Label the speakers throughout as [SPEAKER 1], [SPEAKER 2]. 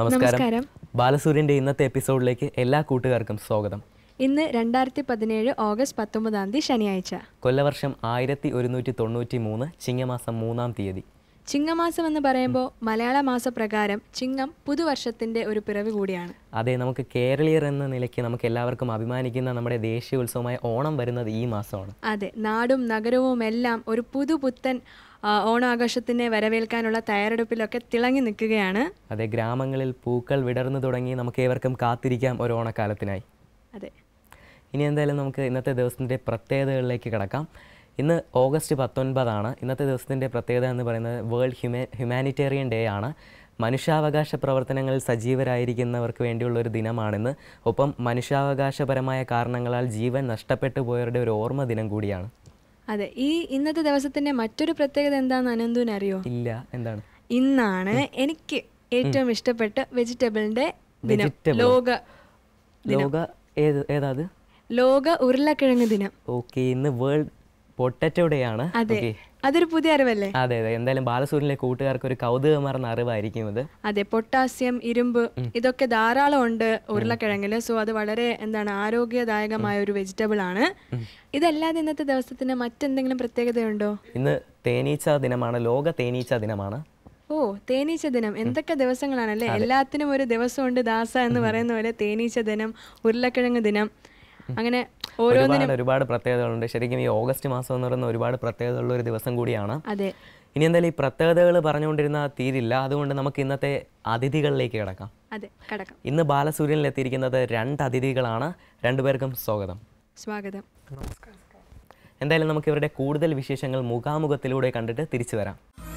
[SPEAKER 1] നമസ്കാരം
[SPEAKER 2] ബാലസൂര്യന്റെ ഇന്നത്തെ എപ്പിസോഡിലേക്ക് എല്ലാ കൂട്ടുകാർക്കും സ്വാഗതം
[SPEAKER 1] ഇന്ന് രണ്ടായിരത്തി പതിനേഴ് ഓഗസ്റ്റ് പത്തൊമ്പതാം തീയതി ശനിയാഴ്ച
[SPEAKER 2] കൊല്ലവർഷം ആയിരത്തി ഒരുന്നൂറ്റി തൊണ്ണൂറ്റി മൂന്ന് ചിങ്ങമാസം മൂന്നാം തീയതി
[SPEAKER 1] ചിങ്ങമാസം എന്ന് പറയുമ്പോൾ മലയാള മാസപ്രകാരം ചിങ്ങം പുതുവർഷത്തിന്റെ ഒരു പിറവി കൂടിയാണ്
[SPEAKER 2] അതെ നമുക്ക് കേരളീയർ എന്ന നിലയ്ക്ക് നമുക്ക് എല്ലാവർക്കും അഭിമാനിക്കുന്ന നമ്മുടെ ദേശീയോത്സവമായ ഓണം വരുന്നത് ഈ മാസമാണ്
[SPEAKER 1] അതെ നാടും നഗരവും എല്ലാം ഒരു പുതുപുത്തൻ ആ, ഓണാഘോഷത്തിനെ വരവേൽക്കാനുള്ള തയ്യാറെടുപ്പിലൊക്കെ തിളങ്ങി നിൽക്കുകയാണ്
[SPEAKER 2] അതെ ഗ്രാമങ്ങളിൽ പൂക്കൾ വിടർന്നു തുടങ്ങി നമുക്ക് ഏവർക്കും കാത്തിരിക്കാം ഒരു ഓണക്കാലത്തിനായി
[SPEAKER 1] അതെ
[SPEAKER 2] ഇനി എന്തായാലും നമുക്ക് ഇന്നത്തെ ദിവസത്തിൻ്റെ പ്രത്യേകതകളിലേക്ക് കിടക്കാം ഇന്ന് ഓഗസ്റ്റ് പത്തൊൻപതാണ് ഇന്നത്തെ ദിവസത്തിൻ്റെ പ്രത്യേകത എന്ന് പറയുന്നത് വേൾഡ് ഹ്യൂമാ ഹ്യൂമാനിറ്റേറിയൻ ഡേ ആണ് മനുഷ്യാവകാശ പ്രവർത്തനങ്ങളിൽ സജീവരായിരിക്കുന്നവർക്ക് വേണ്ടിയുള്ള ഒരു ദിനമാണിന്ന് ഒപ്പം മനുഷ്യാവകാശപരമായ കാരണങ്ങളാൽ ജീവൻ നഷ്ടപ്പെട്ടു പോയവരുടെ ഒരു ഓർമ്മ ദിനം കൂടിയാണ്
[SPEAKER 1] അതെ ഈ ഇന്നത്തെ ദിവസത്തിന്റെ മറ്റൊരു പ്രത്യേകത എന്താണെന്ന് അനന്തുവിന് അറിയോ
[SPEAKER 2] ഇല്ല എന്താണ്
[SPEAKER 1] ഇന്നാണ് എനിക്ക് ഏറ്റവും ഇഷ്ടപ്പെട്ട വെജിറ്റബിളിന്റെ ദിനം
[SPEAKER 2] Vegetable.
[SPEAKER 1] ലോക
[SPEAKER 2] ലോക ഏത് ഏതാത്
[SPEAKER 1] ലോക ഉരുളക്കിഴങ്ങ് ദിനം
[SPEAKER 2] ഓക്കെ ഇന്ന് വേൾഡ് പൊട്ടറ്റോ ഡേ ആണ്
[SPEAKER 1] അതെ
[SPEAKER 2] ഓക്കെ
[SPEAKER 1] അതൊരു പുതിയ അറിവല്ലേ
[SPEAKER 2] അതെ അതെ എന്തായാലും ബാലസൂര്യനിലെ കൂട്ടുകാർക്ക് ഒരു കൗതുകമാർന്ന അറിവായിരിക്കും ഇത്
[SPEAKER 1] അതെ പൊട്ടാസ്യം ഇരുമ്പ് ഇതൊക്കെ ധാരാളം ഉണ്ട് ഉരുളക്കിഴങ്ങിൽ സോ അത് വളരെ എന്താണ് ആരോഗ്യദായകമായ ഒരു വെജിറ്റബിൾ ആണ് ഇതല്ലാതെ ഇന്നത്തെ ദിവസത്തിന് മറ്റെന്തെങ്കിലും പ്രത്യേകതയുണ്ടോ
[SPEAKER 2] ഇന്ന് തേനീച്ച ദിനമാണ് ലോക തേനീച്ച ദിനമാണ്
[SPEAKER 1] ഓ തേനീച്ച ദിനം എന്തൊക്കെ ദിവസങ്ങളാണല്ലേ എല്ലാത്തിനും ഒരു ദിവസമുണ്ട് ദാസ എന്ന് പറയുന്ന പോലെ തേനീച്ച ദിനം ഉരുളക്കിഴങ്ങ് ദിനം അങ്ങനെ ഓരോന്നിനും
[SPEAKER 2] ഒരുപാട് ഒരുപാട് പ്രത്യേകതകളുണ്ട് ശരിക്കും ഈ ഓഗസ്റ്റ് മാസം എന്ന് പറയുന്ന ഒരുപാട് പ്രത്യേകതകളുള്ള ഒരു ദിവസം കൂടിയാണ്
[SPEAKER 1] അതെ
[SPEAKER 2] ഇനി എന്തായാലും ഈ പ്രത്യേകതകൾ പറഞ്ഞുകൊണ്ടിരുന്ന തീരില്ല അതുകൊണ്ട് നമുക്ക് ഇന്നത്തെ അതിഥികളിലേക്ക് കിടക്കാം
[SPEAKER 1] അതെ കടക്കാം
[SPEAKER 2] ഇന്ന് ബാലസൂര്യനിൽ എത്തിയിരിക്കുന്നത് രണ്ട് അതിഥികളാണ് രണ്ടുപേർക്കും സ്വാഗതം
[SPEAKER 1] സ്വാഗതം
[SPEAKER 2] എന്തായാലും നമുക്ക് ഇവരുടെ കൂടുതൽ വിശേഷങ്ങൾ മുഖാമുഖത്തിലൂടെ കണ്ടിട്ട് തിരിച്ചു വരാം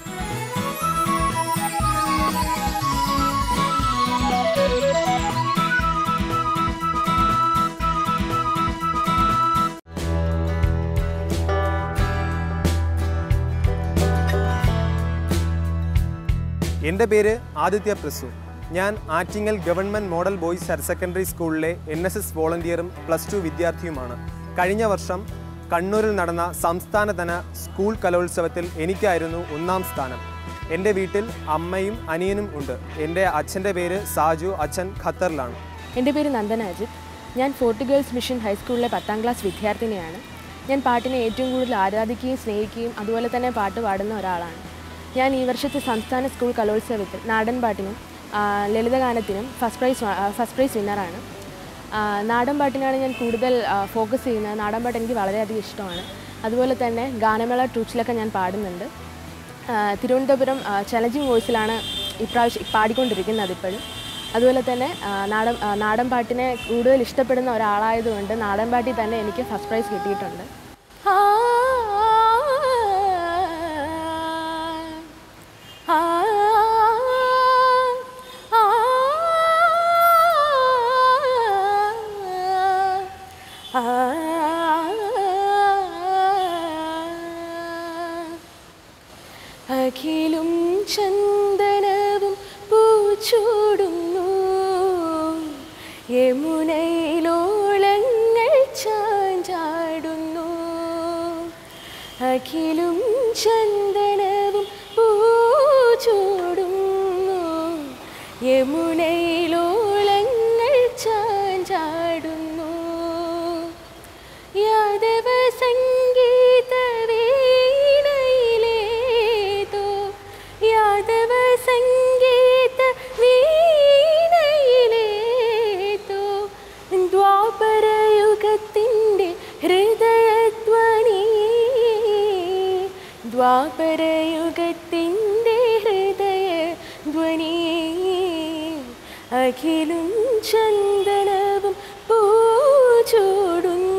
[SPEAKER 3] എൻ്റെ പേര് ആദിത്യ പ്രസു ഞാൻ Attingal government model boys higher secondary സ്കൂളിലെ എൻ എസ് എസ് വോളണ്ടിയറും പ്ലസ് ടു വിദ്യാർത്ഥിയുമാണ് കഴിഞ്ഞ വർഷം കണ്ണൂരിൽ നടന്ന സംസ്ഥാനതല സ്കൂൾ കലോത്സവത്തിൽ എനിക്കായിരുന്നു ഒന്നാം സ്ഥാനം എൻ്റെ വീട്ടിൽ അമ്മയും അനിയനും ഉണ്ട് എൻ്റെ അച്ഛൻ്റെ പേര് സാജു അച്ഛൻ ഖത്തറിലാണ്
[SPEAKER 4] എൻ്റെ പേര് നന്ദന അജിത് ഞാൻ ഫോർട്ട് ഗേൾസ് മിഷൻ ഹൈസ്കൂളിലെ പത്താം ക്ലാസ് വിദ്യാർത്ഥിനിയാണ് ഞാൻ പാട്ടിനെ ഏറ്റവും കൂടുതൽ ആരാധിക്കുകയും സ്നേഹിക്കുകയും അതുപോലെ തന്നെ പാട്ട് പാടുന്ന ഒരാളാണ് ഞാൻ ഈ വർഷത്തെ സംസ്ഥാന സ്കൂൾ കലോത്സവത്തിൽ നാടൻ പാട്ടിനും ആ, ലളിതഗാനത്തിനും ഫസ്റ്റ് പ്രൈസ് വാ- ആ, ഫസ്റ്റ് പ്രൈസ് വിന്നറാണ് ആ, നാടൻ പാട്ടിനാണ് ഞാൻ കൂടുതൽ ആ, ഫോക്കസ് ചെയ്യുന്നത് നാടൻ പാട്ട് എനിക്ക് വളരെയധികം ഇഷ്ടമാണ് അതുപോലെ തന്നെ ഗാനമേള ട്രൂച്ചിലൊക്കെ ഞാൻ പാടുന്നുണ്ട് ആ, തിരുവനന്തപുരം ചലഞ്ചിങ് വോയിസിലാണ് ഇപ്രാവശ്യം പാടിക്കൊണ്ടിരിക്കുന്നത് ഇപ്പോഴും അതുപോലെ തന്നെ ആ, നാടൻ ആ, നാടൻ പാട്ടിനെ കൂടുതൽ ഇഷ്ടപ്പെടുന്ന ഒരാളായതുകൊണ്ട് നാടൻ പാട്ടിൽ തന്നെ എനിക്ക് ഫസ്റ്റ് പ്രൈസ് കിട്ടിയിട്ടുണ്ട് ആ, ആ, ആ, ആ, അഖിലും ചന്ദനവും പൂച്ചൂടുന്നു യമുനയിലോളങ്ങൾ ചാഞ്ചാടുന്നു അഖിലും ചന്ദനവും പൂച്ചൂടുന്നു യമുനയിലോളങ്ങൾ ചാഞ്ചാടുന്നു യാദവ സംഗീത വീണയിലേതോ യാദവ സംഗീത വീണയിലേതോ ദ്വാപരയുഗത്തിൻ്റെ ഹൃദയധ്വനി ദ്വാപരയുഗത്തിൻ്റെ ഹൃദയധ്വനി അഖിലും ചന്ദനവും പൂച്ചൂടുന്നു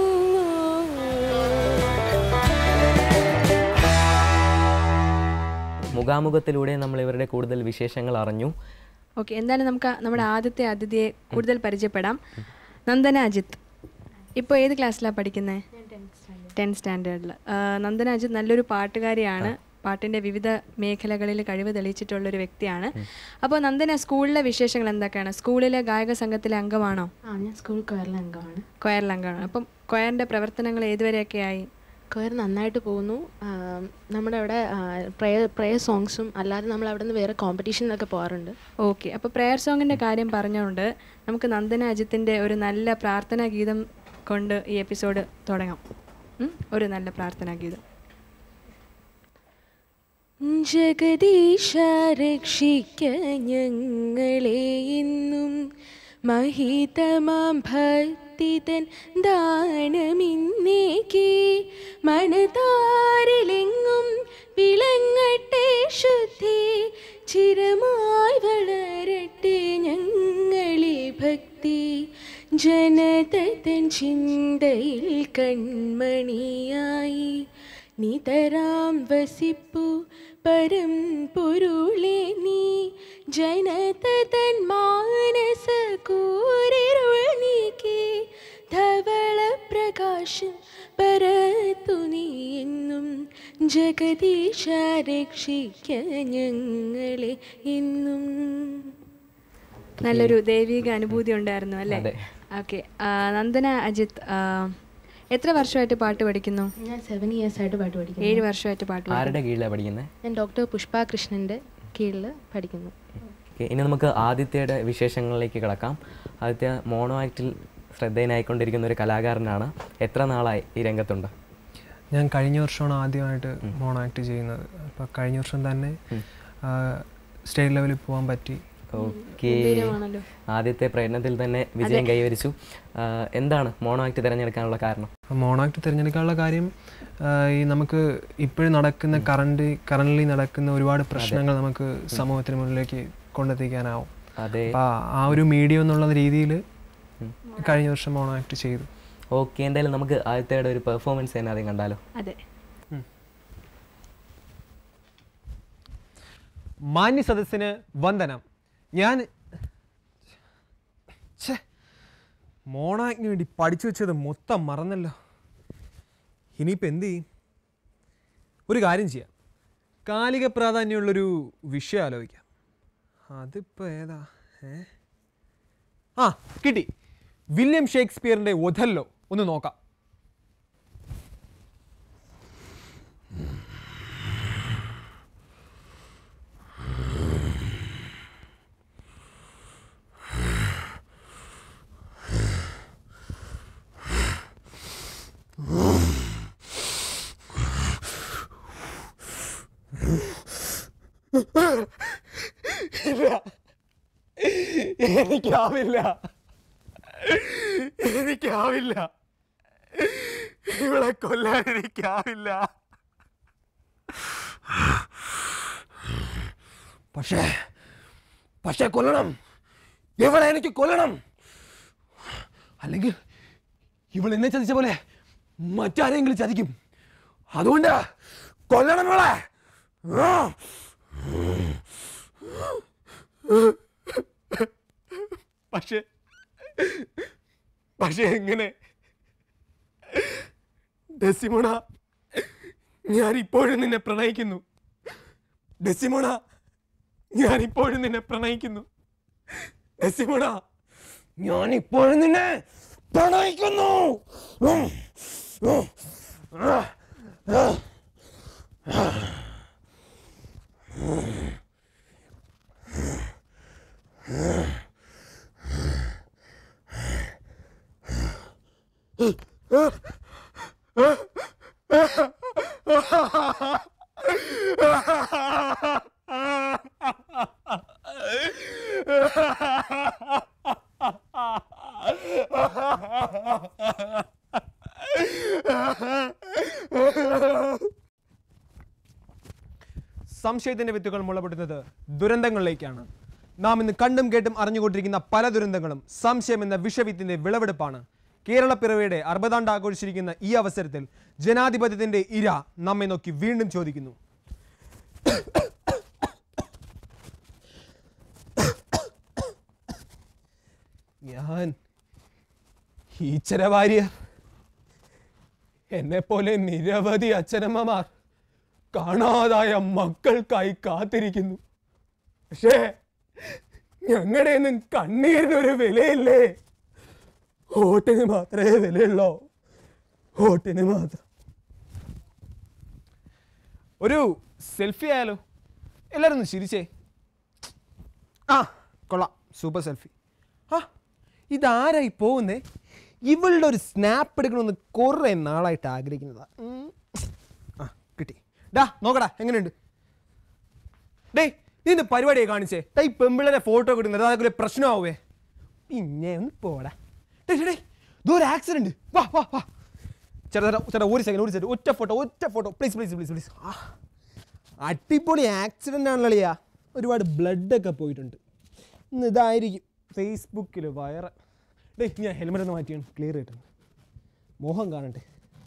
[SPEAKER 2] മുഖാമുഖത്തിലൂടെ നമ്മൾ ഇവരുടെ കൂടുതൽ വിശേഷങ്ങൾ അറിഞ്ഞു
[SPEAKER 1] ഓക്കെ എന്തായാലും നമുക്ക് നമ്മുടെ ആദ്യത്തെ അതിഥിയെ കൂടുതൽ പരിചയപ്പെടാം നന്ദന അജിത്ത് ഇപ്പോൾ ഏത് ക്ലാസ്സിലാണ് പഠിക്കുന്നത് ടെൻത്ത് സ്റ്റാൻഡേർഡിൽ നന്ദന അജിത്ത് നല്ലൊരു പാട്ടുകാരിയാണ് പാട്ടിൻ്റെ വിവിധ മേഖലകളിൽ കഴിവ് തെളിയിച്ചിട്ടുള്ള ഒരു വ്യക്തിയാണ് അപ്പോൾ നന്ദന സ്കൂളിലെ വിശേഷങ്ങൾ എന്തൊക്കെയാണ് സ്കൂളിലെ ഗായക സംഘത്തിലെ അംഗമാണോ
[SPEAKER 4] ആ ഞാൻ സ്കൂൾ കൊയറിലെ അംഗമാണ്
[SPEAKER 1] കൊയറിലെ അംഗമാണ് അപ്പം കൊയറിൻ്റെ പ്രവർത്തനങ്ങൾ ഏതുവരെയൊക്കെ ആയി
[SPEAKER 4] കൊയർ നന്നായിട്ട് പോകുന്നു ആം, നമ്മുടെ അവിടെ പ്രയർ പ്രയർ സോങ്സും അല്ലാതെ നമ്മൾ അവിടെ നിന്ന് വേറെ കോമ്പറ്റീഷനിലൊക്കെ പോകാറുണ്ട്
[SPEAKER 1] ഓക്കെ അപ്പോൾ പ്രെയർ സോങ്ങിൻ്റെ കാര്യം പറഞ്ഞുകൊണ്ട് നമുക്ക് നന്ദന അജിത്തിൻ്റെ ഒരു നല്ല പ്രാർത്ഥനാ ഗീതം കൊണ്ട് ഈ എപ്പിസോഡ് തുടങ്ങാം ഉം? ഒരു നല്ല പ്രാർത്ഥനാ ഗീതം
[SPEAKER 4] ജഗദീശ രക്ഷിക്ക ഞങ്ങളെ എന്നും മഹിതമാം ഭക്തിതൻ ദാനമിന്നേക്ക് മനതാരിലെങ്ങും വിളങ്ങട്ടെ ശുദ്ധി ചിരമായി വളരട്ടെ ഞങ്ങളെ ഭക്തി ജനതൻ ചിന്തയിൽ കൺമണിയായി നിതരാം വസിപ്പു പരം പൊരുളെ നീ ജനതൻ മാനസ കൂരിരുൾ നീക്കി ധവള പ്രകാശം പരത്തു നീ എന്നും ജഗദീശ രക്ഷിക്ക ഞങ്ങളെ എന്നും
[SPEAKER 1] നല്ലൊരു ദൈവിക അനുഭൂതി ഉണ്ടായിരുന്നു അല്ലേ
[SPEAKER 2] അതെ.
[SPEAKER 1] ഓക്കെ നന്ദന അജിത്ത് ആ, എത്ര വർഷമായിട്ട് പാട്ട് പഠിക്കുന്നു
[SPEAKER 4] ഞാൻ സെവൻ ഇയേഴ്സ് ആയിട്ട് പാട്ട് പഠിക്കുന്നു
[SPEAKER 1] ഏഴ് വർഷമായിട്ട് പാട്ട് പഠിക്കുന്നു
[SPEAKER 2] ആരുടെ കീഴിലാണ് പഠിക്കുന്നത്
[SPEAKER 4] ഞാൻ ഡോക്ടർ പുഷ്പ കൃഷ്ണൻ്റെ കീഴിൽ പഠിക്കുന്നു
[SPEAKER 2] ഓക്കെ ഇനി നമുക്ക് ആദിത്യയുടെ വിശേഷങ്ങളിലേക്ക് കിടക്കാം ആദിത്യ മോണോ ആക്റ്റിൽ ശ്രദ്ധേയനായിക്കൊണ്ടിരിക്കുന്ന ഒരു കലാകാരനാണ് എത്ര നാളായി ഈ രംഗത്തുണ്ട്
[SPEAKER 3] ഞാൻ കഴിഞ്ഞ വർഷമാണ് ആദ്യമായിട്ട് മോണോ ആക്ട് ചെയ്യുന്നത് അപ്പോൾ കഴിഞ്ഞ വർഷം തന്നെ സ്റ്റേറ്റ് ലെവലിൽ പോകാൻ പറ്റി
[SPEAKER 2] ഓക്കെ ആദ്യത്തെ പ്രയത്നത്തിൽ തന്നെ വിജയം കൈവരിച്ചു ആ, എന്താണ് മോണോ ആക്ട് തിരഞ്ഞെടുക്കാനുള്ള കാരണം
[SPEAKER 3] മോണോ ആക്ട് തിരഞ്ഞെടുക്കാനുള്ള കാര്യം ആ, ഈ നമുക്ക് ഇപ്പോഴും നടക്കുന്ന കറണ്ട് കറൻ്റ് നടക്കുന്ന ഒരുപാട് പ്രശ്നങ്ങൾ നമുക്ക് സമൂഹത്തിന് മുന്നിലേക്ക് കൊണ്ടെത്തിക്കാനാവും
[SPEAKER 2] അതെ
[SPEAKER 3] അപ്പോൾ ആ ഒരു മീഡിയം എന്നുള്ള രീതിയിൽ കഴിഞ്ഞ വർഷം മോണോ ആക്ട് ചെയ്തു
[SPEAKER 2] ഓക്കെ എന്തായാലും നമുക്ക് ആദിത്യയുടെ ഒരു പെർഫോമൻസ് തന്നെ ആദ്യം കണ്ടാലോ
[SPEAKER 1] അതെ
[SPEAKER 3] മാന്യ സദസ്സിന് വന്ദനം ഞാൻ ഛേ മോണാക്ന് വേണ്ടി പഠിച്ചു വെച്ചത് മൊത്തം മറന്നല്ലോ ഇനിയിപ്പോൾ എന്ത് ചെയ്യും ഒരു കാര്യം ചെയ്യാം കാലിക പ്രാധാന്യമുള്ളൊരു വിഷയം ആലോചിക്കാം അതിപ്പോൾ ഏതാ ഏ ആ കിട്ടി വില്യം ഷേക്സ്പിയറിൻ്റെ ഒഥല്ലോ ഒന്ന് നോക്കാം എനിക്കാവില്ല എനിക്കാവില്ല ഇവളെ കൊല്ലാൻ എനിക്കാവില്ല പക്ഷേ പക്ഷേ കൊല്ലണം ഇവളെ എനിക്ക് കൊല്ലണം അല്ലെങ്കിൽ ഇവൾ എന്നെ ചതിച്ച പോലെ മറ്റാരെങ്കിലും ചതിക്കും അതുകൊണ്ട് കൊല്ലണം ഇവളെ ആ. പക്ഷേ പക്ഷേ എങ്ങനെ ഡെസിമോണ ഞാൻ ഇപ്പോഴും നിന്നെ പ്രണയിക്കുന്നു ഡെസിമോണ ഞാൻ ഇപ്പോഴും നിന്നെ പ്രണയിക്കുന്നു ഡെസിമോണ ഞാൻ ഇപ്പോഴും നിന്നെ പ്രണയിക്കുന്നു ഉം. ഉം. ആ. ആ. സംശയത്തിന്റെ വിത്തുകൾ മുളപൊട്ടുന്നത് ദുരന്തങ്ങളിലേക്കാണ് നാം ഇന്ന് കണ്ടും കേട്ടും അറിഞ്ഞുകൊണ്ടിരിക്കുന്ന പല ദുരന്തങ്ങളും സംശയം എന്ന വിഷവിത്തിന്റെ വിളവെടുപ്പാണ് കേരള പിറവിയുടെ അറുപതാണ്ട് ആഘോഷിച്ചിരിക്കുന്ന ഈ അവസരത്തിൽ ജനാധിപത്യത്തിന്റെ ഇര നമ്മെ നോക്കി വീണ്ടും ചോദിക്കുന്നു ഞാൻ ഈച്ചരവാര്യർ എന്നെ പോലെ നിരവധി അച്ഛനമ്മമാർ കാണാതായ മക്കൾക്കായി കാത്തിരിക്കുന്നു പക്ഷേ ഞങ്ങളുടെ ഒന്നും കണ്ണീരിനൊരു വിലയില്ലേ വോട്ടിന് മാത്രമേ വിലയുള്ളൂ വോട്ടിന് മാത്രം ഒരു സെൽഫി ആയാലോ എല്ലാവരും ഒന്ന് ചിരിച്ചേ ആ കൊള്ളാം സൂപ്പർ സെൽഫി ആ ഇതാരായി പോകുന്നേ ഇവളുടെ ഒരു സ്നാപ്പ് എടുക്കണമെന്ന് കുറേ നാളായിട്ട് ആഗ്രഹിക്കുന്നതാ ഉം. ആ കിട്ടി ഡാ നോക്കടാ എങ്ങനെയുണ്ട് ഡേയ് നീ ഇന്ന് പരിപാടിയെ കാണിച്ചേ ഡേ ഈ പെമ്പിള്ളേരെ ഫോട്ടോ കിട്ടുന്നത് അതൊക്കെ ഒരു പ്രശ്നമാവേ പിന്നെ ഒന്ന് പോടാ ഡേ ഡേ ഇതോ ഒരു ആക്സിഡന്റ് വാ വാ വാ ചേട്ടാ ചേട്ടാ ചേട്ടാ ഒരു സെക്കൻഡ് ഒരു സെക്കൻഡ് ഒറ്റ ഫോട്ടോ ഒറ്റ photo please please please please ആ അടിപൊളി ആക്സിഡൻ്റ് ആണല്ലോ അളിയാ ഒരുപാട് ബ്ലഡൊക്കെ പോയിട്ടുണ്ട് ഇന്ന് ഇതായിരിക്കും ഫേസ്ബുക്കിൽ വയറ് ഡേ ഞാൻ ഹെൽമെറ്റ് ഒന്ന് മാറ്റിയാണ് ക്ലിയർ കിട്ടുന്നു മോഹം കാണട്ടെ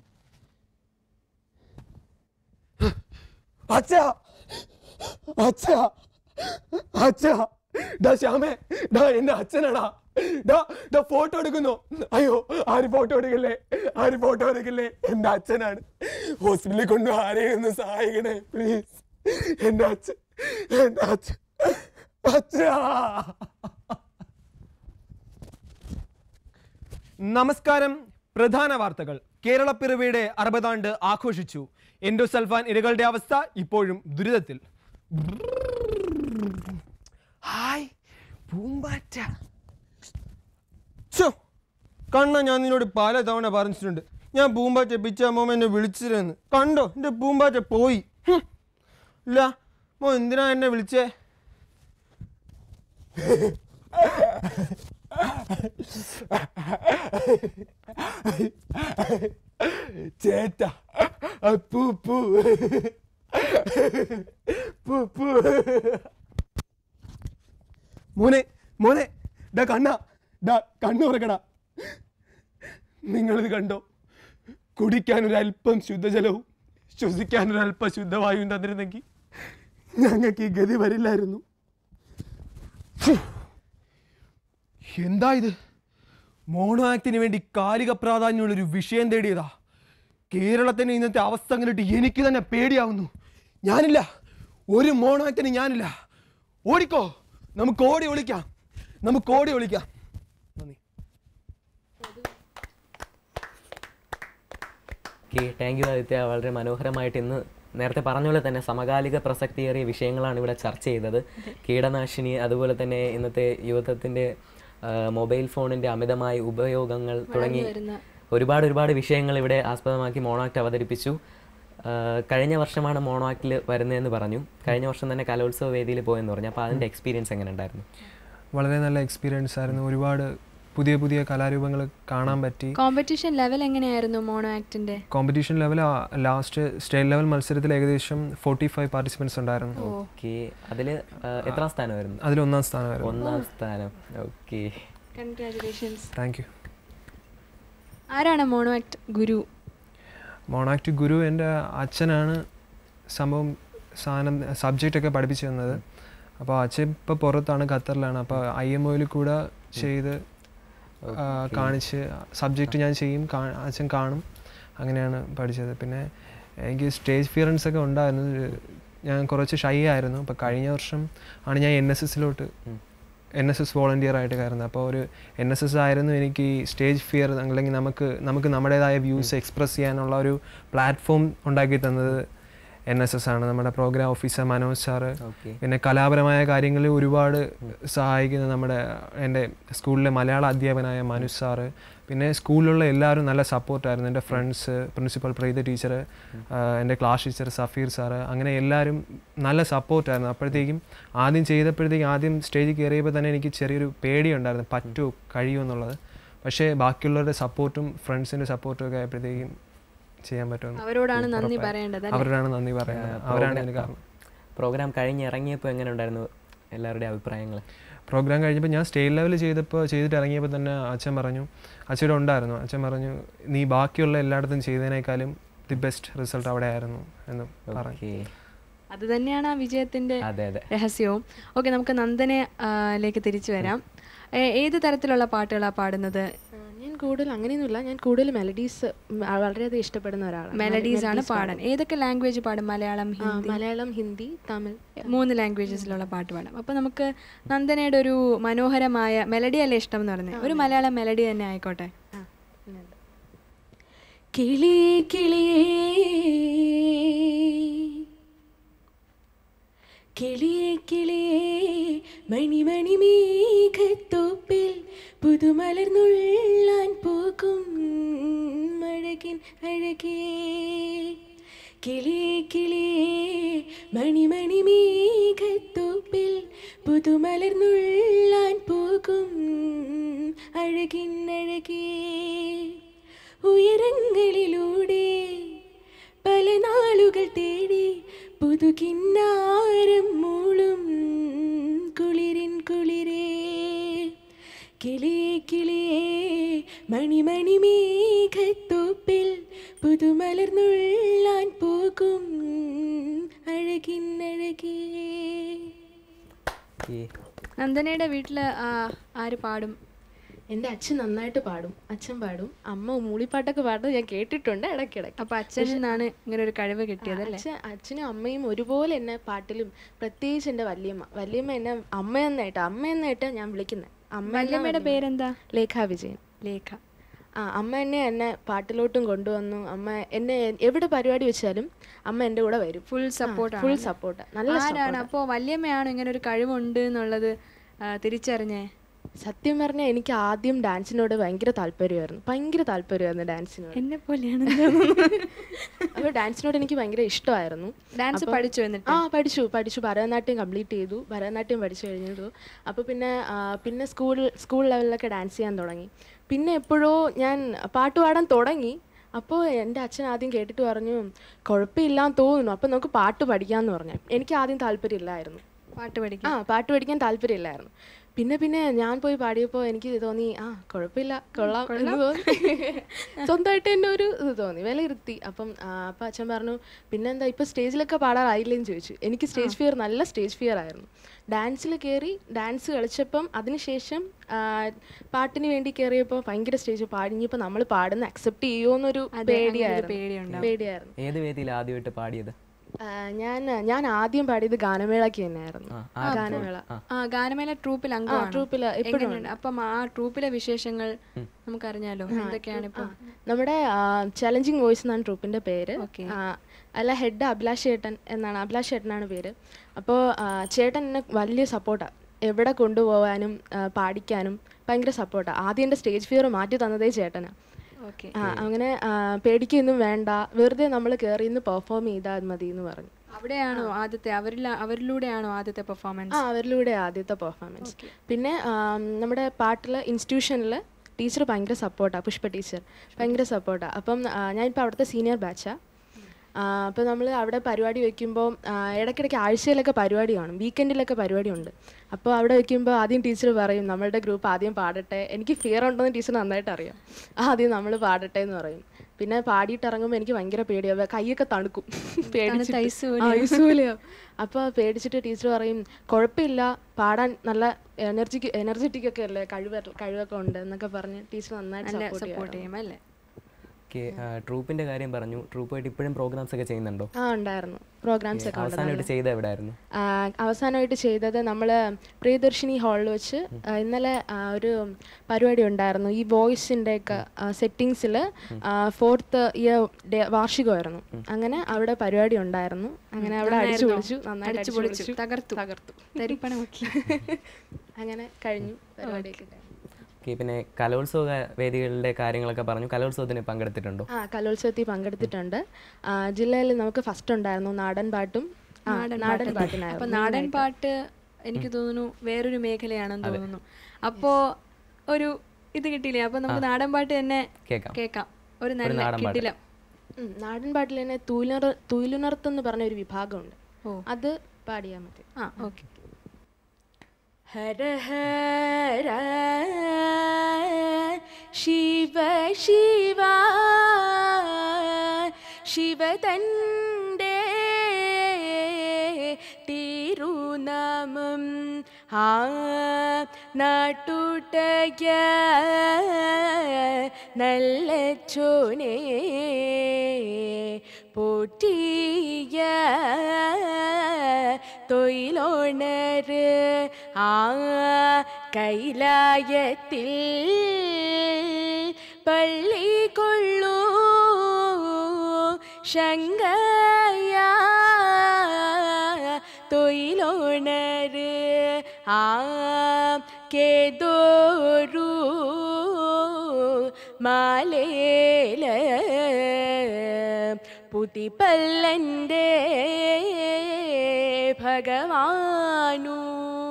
[SPEAKER 3] അച്ഛാ അച്ഛാ അച്ഛാ ഡാ ശ്യാമേ ഡാ എന്റെ അച്ഛനാടാ ഡാ ഡാ ഫോട്ടോ എടുക്കുന്നു അയ്യോ ആര് ഫോട്ടോ എടുക്കല്ലേ ആര് ഫോട്ടോ എടുക്കല്ലേ എന്റെ അച്ഛനാണ് ഹോസ്പിറ്റലിൽ കൊണ്ട് ആരെയും ഒന്ന് സഹായിക്കണേ പ്ലീസ് എന്റെ അച്ഛൻ എന്റെ അച്ഛൻ അച്ഛാ നമസ്കാരം പ്രധാന വാർത്തകൾ കേരളപ്പിറവിയുടെ അറുപതാണ്ട് ആഘോഷിച്ചു എൻഡോസൾഫാൻ ഇരകളുടെ അവസ്ഥ ഇപ്പോഴും ദുരിതത്തിൽ ഹായ് പൂമ്പാറ്റ ഛോ, കണ്ണ ഞാൻ നിന്നോട് പല തവണ പറഞ്ഞിട്ടുണ്ട് ഞാൻ പൂമ്പാറ്റ പിച്ചാമ്മ എന്നെ വിളിച്ചിരുന്നു കണ്ടോ എൻ്റെ പൂമ്പാറ്റ പോയി ഹും. ഇല്ല മോ എന്തിനാ എന്നെ വിളിച്ചേ ചേട്ട പൂ പൂ പൂ പൂ മോനെ മോനെ ഡാ കണ്ണ ഡാ കണ്ണു തുറക്കടാ നിങ്ങളിത് കണ്ടോ കുടിക്കാനൊരല്പം ശുദ്ധജലവും ശ്വസിക്കാനൊരല്പം ശുദ്ധവായുവും തന്നിരുന്നെങ്കിൽ ഞങ്ങൾക്ക് ഈ ഗതി വരില്ലായിരുന്നു ഫു. എന്താ ഇത് മോണോ ആക്ടിന് വേണ്ടി കാലിക പ്രാധാന്യമുള്ളൊരു വിഷയം തേടിയതാ കേരളത്തിന്റെ ഇന്നത്തെ അവസ്ഥ കണ്ടിട്ട് എനിക്ക് തന്നെ പേടിയാവുന്നു ഞാനില്ല ഒരു മോണോ ആക്ടിന് ഞാനില്ല ഓടിക്കോ നമുക്ക് ഓടി ഒളിക്കാം നമുക്ക് ഓടി ഒളിക്കാം നന്ദി
[SPEAKER 2] ഓക്കെ താങ്ക് യു ആദിത്യ വളരെ മനോഹരമായിട്ട് ഇന്ന് നേരത്തെ പറഞ്ഞ പോലെ തന്നെ സമകാലിക പ്രസക്തിയേറിയ വിഷയങ്ങളാണ് ഇവിടെ ചർച്ച ചെയ്തത് കീടനാശിനി അതുപോലെ തന്നെ ഇന്നത്തെ യുവത്വത്തിൻ്റെ മൊബൈൽ ഫോണിൻ്റെ അമിതമായ ഉപയോഗങ്ങൾ തുടങ്ങി ഒരുപാട് ഒരുപാട് വിഷയങ്ങൾ ഇവിടെ ആസ്പദമാക്കി മോണോആക്ട് അവതരിപ്പിച്ചു ആ, കഴിഞ്ഞ വർഷമാണ് മോണോആക്റ്റിൽ വരുന്നതെന്ന് പറഞ്ഞു കഴിഞ്ഞ വർഷം തന്നെ കലോത്സവ വേദിയിൽ പോയെന്ന് പറഞ്ഞു അപ്പോൾ അതിൻ്റെ എക്സ്പീരിയൻസ് എങ്ങനെ ഉണ്ടായിരുന്നു
[SPEAKER 5] വളരെ നല്ല എക്സ്പീരിയൻസ് ആയിരുന്നു ഒരുപാട് പുതിയ പുതിയ കലാരൂപങ്ങൾ കാണാൻ പറ്റി
[SPEAKER 1] കോമ്പറ്റീഷൻ ലെവൽ എങ്ങനെയായിരുന്നു മോണോ ആക്ടിന്റെ
[SPEAKER 5] competition level last state level മത്സരത്തിൽ ഏകദേശം ഫോർട്ടി ഫൈവ് പാർട്ടിസിപ്പൻസ് ഉണ്ടായിരുന്നു
[SPEAKER 2] ഓക്കെ അതിൽ എത്രാം സ്ഥാനമായിരുന്നു
[SPEAKER 5] അതിൽ ഒന്നാം സ്ഥാനമായിരുന്നു
[SPEAKER 2] ഒന്നാം സ്ഥാനം ഓക്കെ
[SPEAKER 1] കൺഗ്രാറ്റുലേഷൻസ്
[SPEAKER 5] താങ്ക് യു
[SPEAKER 1] ആരാണ് മോണോ ആക്ട് ഗുരു
[SPEAKER 5] മോണാക്ട് ഗുരു എൻ്റെ അച്ഛനാണ് സംഭവം സാധനം സബ്ജക്റ്റ് ഒക്കെ പഠിപ്പിച്ചു തന്നത് അപ്പോൾ അച്ഛൻ ഇപ്പോൾ പുറത്താണ് ഖത്തറിലാണ് അപ്പോൾ ഐ എം ഒയിൽ കൂടെ ചെയ്ത് ആ, കാണിച്ച് സബ്ജക്റ്റ് ഞാൻ ചെയ്യും കാ- അച്ഛൻ കാണും അങ്ങനെയാണ് പഠിച്ചത് പിന്നെ എനിക്ക് സ്റ്റേജ് ഫിയറൻസ് ഒക്കെ ഉണ്ടായിരുന്നു ഞാൻ കുറച്ച് ഷൈ ആയിരുന്നു അപ്പോൾ കഴിഞ്ഞ വർഷം ആണ് ഞാൻ എൻ എസ് എസിലോട്ട് എൻ എസ് എസ് വോളണ്ടിയർ ആയിട്ട് കയറുന്നത് അപ്പോൾ ഒരു എൻ എസ് എസ് ആയിരുന്നു എനിക്ക് ഈ സ്റ്റേജ് ഫിയർ അല്ലെങ്കിൽ നമുക്ക് നമുക്ക് നമ്മുടേതായ വ്യൂസ് എക്സ്പ്രസ് ചെയ്യാനുള്ള ഒരു പ്ലാറ്റ്ഫോം ഉണ്ടാക്കി തന്നത് എൻ എസ് എസ് ആണ് നമ്മുടെ program officer Manoj sir
[SPEAKER 2] okay
[SPEAKER 5] പിന്നെ കലാപരമായ കാര്യങ്ങളിൽ ഒരുപാട് സഹായിക്കുന്ന നമ്മുടെ എൻ്റെ സ്കൂളിലെ മലയാള അധ്യാപകനായ മനു സാറ് പിന്നെ സ്കൂളിലുള്ള എല്ലാവരും നല്ല സപ്പോർട്ടായിരുന്നു എൻ്റെ ഫ്രണ്ട്സ് പ്രിൻസിപ്പൽ പ്രീത ടീച്ചർ എൻ്റെ ക്ലാസ് ടീച്ചർ സഫീർ സാറ് അങ്ങനെ എല്ലാവരും നല്ല സപ്പോർട്ടായിരുന്നു അപ്പോഴത്തേക്കും ആദ്യം ചെയ്തപ്പോഴത്തേക്കും ആദ്യം സ്റ്റേജിൽ കയറിയപ്പോൾ തന്നെ എനിക്ക് ചെറിയൊരു പേടിയുണ്ടായിരുന്നു പറ്റുമോ കഴിയുമോ എന്നുള്ളത് പക്ഷേ ബാക്കിയുള്ളവരുടെ സപ്പോർട്ടും ഫ്രണ്ട്സിൻ്റെ സപ്പോർട്ടും ഒക്കെ ആയപ്പോഴത്തേക്കും ചെയ്യാൻ പറ്റുമെന്ന്
[SPEAKER 1] അവരോടാണ് നന്ദി
[SPEAKER 5] ഉറപ്പായും.
[SPEAKER 1] പറയേണ്ടത് അല്ലേ?
[SPEAKER 5] അവരോടാണ് നന്ദി പറയുന്നത് അവരാണ് ഇതിന് കാരണം
[SPEAKER 2] പ്രോഗ്രാം കഴിഞ്ഞിറങ്ങിയപ്പോൾ എങ്ങനെ ഉണ്ടായിരുന്നു എല്ലാവരുടെയും അഭിപ്രായങ്ങൾ
[SPEAKER 5] പ്രോഗ്രാം കഴിഞ്ഞപ്പോൾ ഞാൻ സ്റ്റേറ്റ് ലെവൽ ചെയ്തപ്പോൾ ചെയ്തിട്ട് ഇറങ്ങിയപ്പോൾ തന്നെ അച്ഛൻ പറഞ്ഞു അച്ഛൻ ഉണ്ടായിരുന്നു അച്ഛൻ പറഞ്ഞു നീ ബാക്കിയുള്ള എല്ലായിടത്തും ചെയ്തതിനേക്കാളും ദി ബെസ്റ്റ് റിസൾട്ട് അവിടെ ആയിരുന്നു എന്ന് പറഞ്ഞു
[SPEAKER 2] ഓക്കെ
[SPEAKER 1] അത് തന്നെയാണ് ആ വിജയത്തിന്റെ
[SPEAKER 2] അതെ അതെ
[SPEAKER 1] രഹസ്യവും ഓക്കെ നമുക്ക് നന്ദനെ ആ, ലേക്ക് തിരിച്ചു വരാം ഏ- ഏത് തരത്തിലുള്ള പാട്ടുകളാണ് പാടുന്നത്
[SPEAKER 4] ആ, ഞാൻ കൂടുതൽ അങ്ങനെയൊന്നുമില്ല ഞാൻ കൂടുതൽ മെലഡീസ് വളരെയധികം ഇഷ്ടപ്പെടുന്ന ഒരാളാണ്
[SPEAKER 1] മെലഡീസ് ആണ്
[SPEAKER 4] Melodies
[SPEAKER 1] പാടാൻ ഏതൊക്കെ ലാംഗ്വേജ് പാടും മലയാളം
[SPEAKER 4] ആ,
[SPEAKER 1] ഹിന്ദി
[SPEAKER 4] മലയാളം ഹിന്ദി തമിഴ്
[SPEAKER 1] മൂന്ന് ലാംഗ്വേജസിലുള്ള പാട്ട് പാടാം അപ്പോൾ നമുക്ക് നന്ദനയുടെ ഒരു മനോഹരമായ മെലഡി അല്ലേ ഇഷ്ടം എന്ന് പറഞ്ഞത് ഒരു മലയാളം മെലഡി തന്നെ ആയിക്കോട്ടെ
[SPEAKER 4] ആ, പിന്നെന്താ? കിളിയേ കിളിയേ കിളിയേ കിളിയേ മണിമണി മേഘത്തോപ്പിൽ പുതുമലർന്നുള്ളാൻ പോകും അഴകിൻ അഴകേ കിളിയേ കിളിയേ മണിമണി മേഘത്തോപ്പിൽ പുതുമലർന്നുള്ളാൻ പോകും അഴകിൻ അഴകേ ഉയരങ്ങളിലൂടെ പല നാളുകൾ തേടി പുതുകിന്നാരം മൂളും കുളിരിൻ കുളിരേ കിളിയേ കിളിയേ മണിമണി മേഘത്തോപ്പിൽ പുതുമലർന്നുള്ളാൻ പോകും അഴകിൻ അഴകേ
[SPEAKER 2] ഈ
[SPEAKER 1] നന്ദനയുടെ വീട്ടിൽ ആര് പാടും
[SPEAKER 4] എൻ്റെ അച്ഛൻ നന്നായിട്ട് പാടും അച്ഛൻ പാടും അമ്മ മൂളിപ്പാട്ടൊക്കെ പാടുന്നത് ഞാൻ കേട്ടിട്ടുണ്ട് ഇടയ്ക്കിടയ്ക്ക്
[SPEAKER 1] അപ്പൊ അച്ഛനിൽ നിന്നാണ് ഇങ്ങനെ ഒരു കഴിവ് കിട്ടിയത് അല്ലേ
[SPEAKER 4] അച്ഛൻ അച്ഛനും അമ്മയും ഒരുപോലെ എന്നെ പാട്ടിലും പ്രത്യേകിച്ച് എൻ്റെ വല്യമ്മ വല്യമ്മ എന്നെ അമ്മയെന്നായിട്ട് അമ്മയെന്നായിട്ട് ഞാൻ വിളിക്കുന്നത് അമ്മ എന്നാ
[SPEAKER 1] വല്യമ്മയുടെ
[SPEAKER 4] വല്യമ്മ.
[SPEAKER 1] പേരെന്താ
[SPEAKER 4] ലേഖ വിജയൻ
[SPEAKER 1] ലേഖ
[SPEAKER 4] ആ അമ്മ എന്നെ എന്നെ പാട്ടിലോട്ടും കൊണ്ടുവന്നു അമ്മ എന്നെ എവിടെ പരിപാടി വെച്ചാലും അമ്മ എൻ്റെ കൂടെ വരും
[SPEAKER 1] ഫുൾ സപ്പോർട്ട്
[SPEAKER 4] ഫുൾ സപ്പോർട്ട് നല്ല
[SPEAKER 1] ആരാണ്
[SPEAKER 4] support.
[SPEAKER 1] അപ്പോ വല്യമ്മയാണ് ഇങ്ങനെ ഒരു കഴിവുണ്ട് എന്നുള്ളത് ആ, തിരിച്ചറിഞ്ഞേ
[SPEAKER 4] സത്യം പറഞ്ഞാൽ എനിക്ക് ആദ്യം ഡാൻസിനോട് ഭയങ്കര താല്പര്യമായിരുന്നു ഭയങ്കര താല്പര്യമായിരുന്നു ഡാൻസിനോട്
[SPEAKER 1] എന്നെ പോലെയാണ്
[SPEAKER 4] അപ്പോൾ ഡാൻസിനോട് എനിക്ക് ഭയങ്കര ഇഷ്ടമായിരുന്നു
[SPEAKER 1] ഡാൻസ്
[SPEAKER 4] അപ്പം-
[SPEAKER 1] പഠിച്ചു എന്നിട്ട്
[SPEAKER 4] ആ പഠിച്ചു പഠിച്ചു ഭരതനാട്യം കംപ്ലീറ്റ് ചെയ്തു ഭരതനാട്യം പഠിച്ചു കഴിഞ്ഞതു അപ്പോൾ പിന്നെ ആ, പിന്നെ സ്കൂൾ സ്കൂൾ ലെവലിലൊക്കെ ഡാൻസ് ചെയ്യാൻ തുടങ്ങി പിന്നെ എപ്പോഴോ ഞാൻ പാട്ട് പാടാൻ തുടങ്ങി അപ്പോൾ എൻ്റെ അച്ഛൻ ആദ്യം കേട്ടിട്ട് പറഞ്ഞു കുഴപ്പമില്ലാന്ന് തോന്നുന്നു അപ്പോൾ നമുക്ക് പാട്ട് പഠിക്കാമെന്ന് പറഞ്ഞു എനിക്ക് ആദ്യം താല്പര്യമില്ലായിരുന്നു
[SPEAKER 1] പാട്ട് പഠിക്കും
[SPEAKER 4] ആ പാട്ട് പഠിക്കാൻ താല്പര്യമില്ലായിരുന്നു പിന്നെ പിന്നെ ഞാൻ പോയി പാടിയപ്പോൾ എനിക്ക് തോന്നി ആ കുഴപ്പമില്ല കൊള്ളാം എന്ന് തോന്നി സ്വന്തമായിട്ട് തന്നെ ഒരു ഇത് തോന്നി വിലയിരുത്തി അപ്പം ആ, അപ്പം അച്ഛൻ പറഞ്ഞു പിന്നെന്താ ഇപ്പം സ്റ്റേജിലൊക്കെ പാടാറായില്ലേന്ന് ചോദിച്ചു എനിക്ക് സ്റ്റേജ് ഫിയർ നല്ല സ്റ്റേജ് ഫിയർ ആയിരുന്നു ഡാൻസിൽ കയറി ഡാൻസ് കളിച്ചപ്പം അതിനുശേഷം ആ, പാട്ടിന് വേണ്ടി കയറിയപ്പോൾ ഭയങ്കര സ്റ്റേജ് പാടി ഇനിയിപ്പോൾ നമ്മൾ പാടുന്ന അക്സെപ്റ്റ് ചെയ്യുമോന്നൊരു പേടിയായിരുന്നു
[SPEAKER 1] പേടിയുണ്ടാവും.
[SPEAKER 4] പേടിയായിരുന്നു
[SPEAKER 2] ഏത് വേദിയിൽ ആദ്യമായിട്ട് പാടിയത്
[SPEAKER 4] ആ, ഞാൻ ഞാൻ ആദ്യം പാടിയത് ഗാനമേളയ്ക്ക് തന്നെയായിരുന്നു
[SPEAKER 2] ആ,
[SPEAKER 4] ഗാനമേള
[SPEAKER 1] ആ ഗാനമേള ട്രൂപ്പിൽ അംഗമാണ്
[SPEAKER 4] ട്രൂപ്പില് എപ്പോഴും
[SPEAKER 1] എങ്ങനെയുണ്ട് അപ്പം ആ ട്രൂപ്പിലെ വിശേഷങ്ങൾ നമുക്കറിഞ്ഞാലോ എന്തൊക്കെയാണ് ഇപ്പൊ
[SPEAKER 4] നമ്മുടെ ചലഞ്ചിങ് വോയിസ് എന്നാണ് ട്രൂപ്പിന്റെ പേര്
[SPEAKER 1] Okay.
[SPEAKER 4] ആ, അല്ല ഹെഡ് അഭിലാഷ് ചേട്ടൻ എന്നാണ് അഭിലാഷ് ചേട്ടനാണ് പേര് അപ്പോൾ ചേട്ടൻ എന്നെ വലിയ സപ്പോർട്ടാണ് എവിടെ കൊണ്ടുപോകാനും ആ, പാടിക്കാനും ഭയങ്കര സപ്പോർട്ടാണ് ആദ്യം എൻ്റെ സ്റ്റേജ് ഫിയർ മാറ്റി തന്നതേ ചേട്ടനാണ്
[SPEAKER 1] ഓക്കെ
[SPEAKER 4] ആ, അങ്ങനെ ആ, പേടിക്കൊന്നും വേണ്ട വെറുതെ നമ്മൾ കയറി ഇന്ന് പെർഫോം ചെയ്താൽ മതി എന്ന് പറഞ്ഞു
[SPEAKER 1] അവിടെയാണോ ആദ്യത്തെ അവരിൽ അവരിലൂടെയാണോ ആദ്യത്തെ
[SPEAKER 4] ആ
[SPEAKER 1] പെർഫോമൻസ്
[SPEAKER 4] അവരിലൂടെ ആദ്യത്തെ പെർഫോമൻസ് പിന്നെ ആം, നമ്മുടെ പാട്ടിൽ ഇൻസ്റ്റിറ്റ്യൂഷനിൽ ടീച്ചർ ഭയങ്കര സപ്പോർട്ടാണ് പുഷ്പ ടീച്ചർ ഭയങ്കര സപ്പോർട്ടാണ് അപ്പം ആ, ഞാനിപ്പോൾ അവിടുത്തെ സീനിയർ ബാച്ചാണ് അപ്പോൾ നമ്മൾ അവിടെ പരിപാടി വെക്കുമ്പോൾ ഇടയ്ക്കിടയ്ക്ക് ആഴ്ചയിലൊക്കെ പരിപാടി കാണും വീക്കെൻഡിലൊക്കെ പരിപാടി ഉണ്ട് അപ്പോൾ അവിടെ വെക്കുമ്പോൾ ആദ്യം ടീച്ചർ പറയും നമ്മളുടെ ഗ്രൂപ്പ് ആദ്യം പാടട്ടെ എനിക്ക് ഫിയർ ഉണ്ടെന്ന് ടീച്ചർ നന്നായിട്ട് അറിയാം ആദ്യം നമ്മൾ പാടട്ടെ എന്ന് പറയും പിന്നെ പാടിയിട്ട് ഇറങ്ങുമ്പോൾ എനിക്ക് ഭയങ്കര പേടിയാവും കൈയൊക്കെ തണുക്കും പേടിച്ചിട്ട്
[SPEAKER 1] ഐസ്
[SPEAKER 4] ആ, ഐസ് പോലെയാവും അപ്പോൾ പേടിച്ചിട്ട് ടീച്ചർ പറയും കുഴപ്പമില്ല പാടാൻ നല്ല എനർജിക്ക് എനർജറ്റിക് ഒക്കെ അല്ലേ കഴിവ് കഴിവൊക്കെ ഉണ്ട് എന്നൊക്കെ പറഞ്ഞ് ടീച്ചർ നന്നായിട്ട്
[SPEAKER 1] നല്ല
[SPEAKER 4] സപ്പോർട്ട്
[SPEAKER 1] സപ്പോർട്ട് ചെയ്യും അല്ലേ
[SPEAKER 2] ഓക്കെ ട്രൂപ്പിന്റെ കാര്യം പറഞ്ഞു ട്രൂപ്പായിട്ട് ഇപ്പോഴും പ്രോഗ്രാംസ് ഒക്കെ ചെയ്യുന്നുണ്ടോ
[SPEAKER 4] ആ ഉണ്ടായിരുന്നു പ്രോഗ്രാംസ് ഒക്കെ
[SPEAKER 2] അവസാനമായിട്ട്
[SPEAKER 4] ഉണ്ടായിരുന്നു
[SPEAKER 2] ചെയ്ത എവിടെയായിരുന്നു
[SPEAKER 4] ആ, അവസാനമായിട്ട് ചെയ്തത് നമ്മൾ പ്രിയദർശിനി ഹാളിൽ വെച്ച് ആ, ഇന്നലെ ആ, ഒരു പരിപാടി ഉണ്ടായിരുന്നു ഈ വോയിസിൻ്റെ ഒക്കെ സെറ്റിങ്സിൽ ഫോർത്ത് ഇയർ ഡേ വാർഷികമായിരുന്നു അങ്ങനെ അവിടെ പരിപാടി ഉണ്ടായിരുന്നു അങ്ങനെ അവിടെ അടിച്ചു പൊളിച്ചു നന്നായിട്ട്
[SPEAKER 1] അടിച്ചു
[SPEAKER 4] അടിച്ചു
[SPEAKER 1] പൊളിച്ചു
[SPEAKER 4] പൊളിച്ചു
[SPEAKER 1] തകർത്തു
[SPEAKER 4] തകർത്തു
[SPEAKER 1] തരിപ്പണമാക്കി
[SPEAKER 4] അങ്ങനെ കഴിഞ്ഞു പരിപാടിയൊക്കെ കഴിഞ്ഞു.
[SPEAKER 2] ഓക്കെ പിന്നെ കലോത്സവ ക- വേദികളുടെ കാര്യങ്ങളൊക്കെ പറഞ്ഞു കലോത്സവത്തിന് പങ്കെടുത്തിട്ടുണ്ടോ
[SPEAKER 4] ആ കലോത്സവത്തിൽ പങ്കെടുത്തിട്ടുണ്ട് ആ, ജില്ലയിൽ നമുക്ക് ഫസ്റ്റ് ഉണ്ടായിരുന്നു നാടൻ പാട്ടും ആ, നാടൻ
[SPEAKER 1] അപ്പൊ
[SPEAKER 4] പാട്ടിനായിരുന്നു
[SPEAKER 1] നാടൻ പാട്ട് എനിക്ക് തോന്നുന്നു വേറൊരു മേഖലയാണെന്ന് തോന്നുന്നു അപ്പോ ഒരു ഇത് കിട്ടിയില്ലേ അപ്പൊ നമുക്ക് നാടൻ പാട്ട് തന്നെ
[SPEAKER 2] കേൾക്കാം
[SPEAKER 1] കേൾക്കാം ഒരു നല്ല
[SPEAKER 2] നാടൻ പാട്ട്.
[SPEAKER 1] കിട്ടില്ല
[SPEAKER 4] ഉം, നാടൻ പാട്ടിൽ തന്നെ തൂലുണർ തൂലുണർത്തെന്ന് പറഞ്ഞ ഒരു വിഭാഗമുണ്ട്
[SPEAKER 1] ഓ.
[SPEAKER 4] അത് പാടിയാൽ മതി
[SPEAKER 1] ആ ഓക്കെ
[SPEAKER 4] ഹര ഹര ശിവ ശിവ ശിവ തൻ്റെ തിരുനാമം ആ നാട്ടുടയ നല്ല ചോനേ പോറ്റിയ തൊയിലോണര് ആ കൈലായത്തിൽ പള്ളി കൊള്ളൂ ശങ്കയ തൊയിലോണര് ആ കേതോരു മാലേല പുതിപ്പല്ലൻ്റെ ഭഗവാനു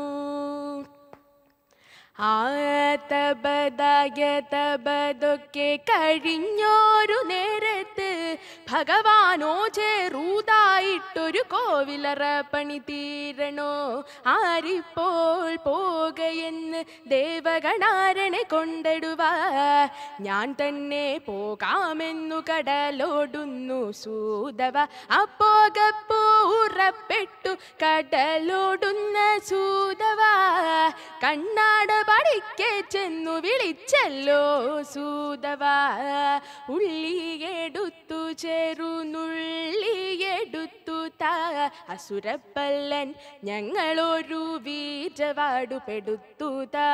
[SPEAKER 4] ആതപദായതപതൊക്കെ കഴിഞ്ഞോരു നേരത്ത് ഭഗവാനോ ചെറുതായിട്ടൊരു കോവിലറ പണി തീരണോ ആരിപ്പോൾ പോകയെന്ന് ദേവഗണാരനെ കൊണ്ടിടുവാ ഞാൻ തന്നെ പോകാമെന്നു കടലോടുന്നു സൂതവ അപ്പോകപ്പോ ഉറപ്പെട്ടു കടലോടുന്ന സൂതവ കണ്ണാട പടിക്കെ ചെന്നു വിളിച്ചല്ലോ സൂതവ ഉള്ളിയെടുത്തു ചെറുനുള്ളിയെടുത്തു താ അസുരപ്പല്ലൻ ഞങ്ങളൊരു വീരവാടുപെടുത്തു താ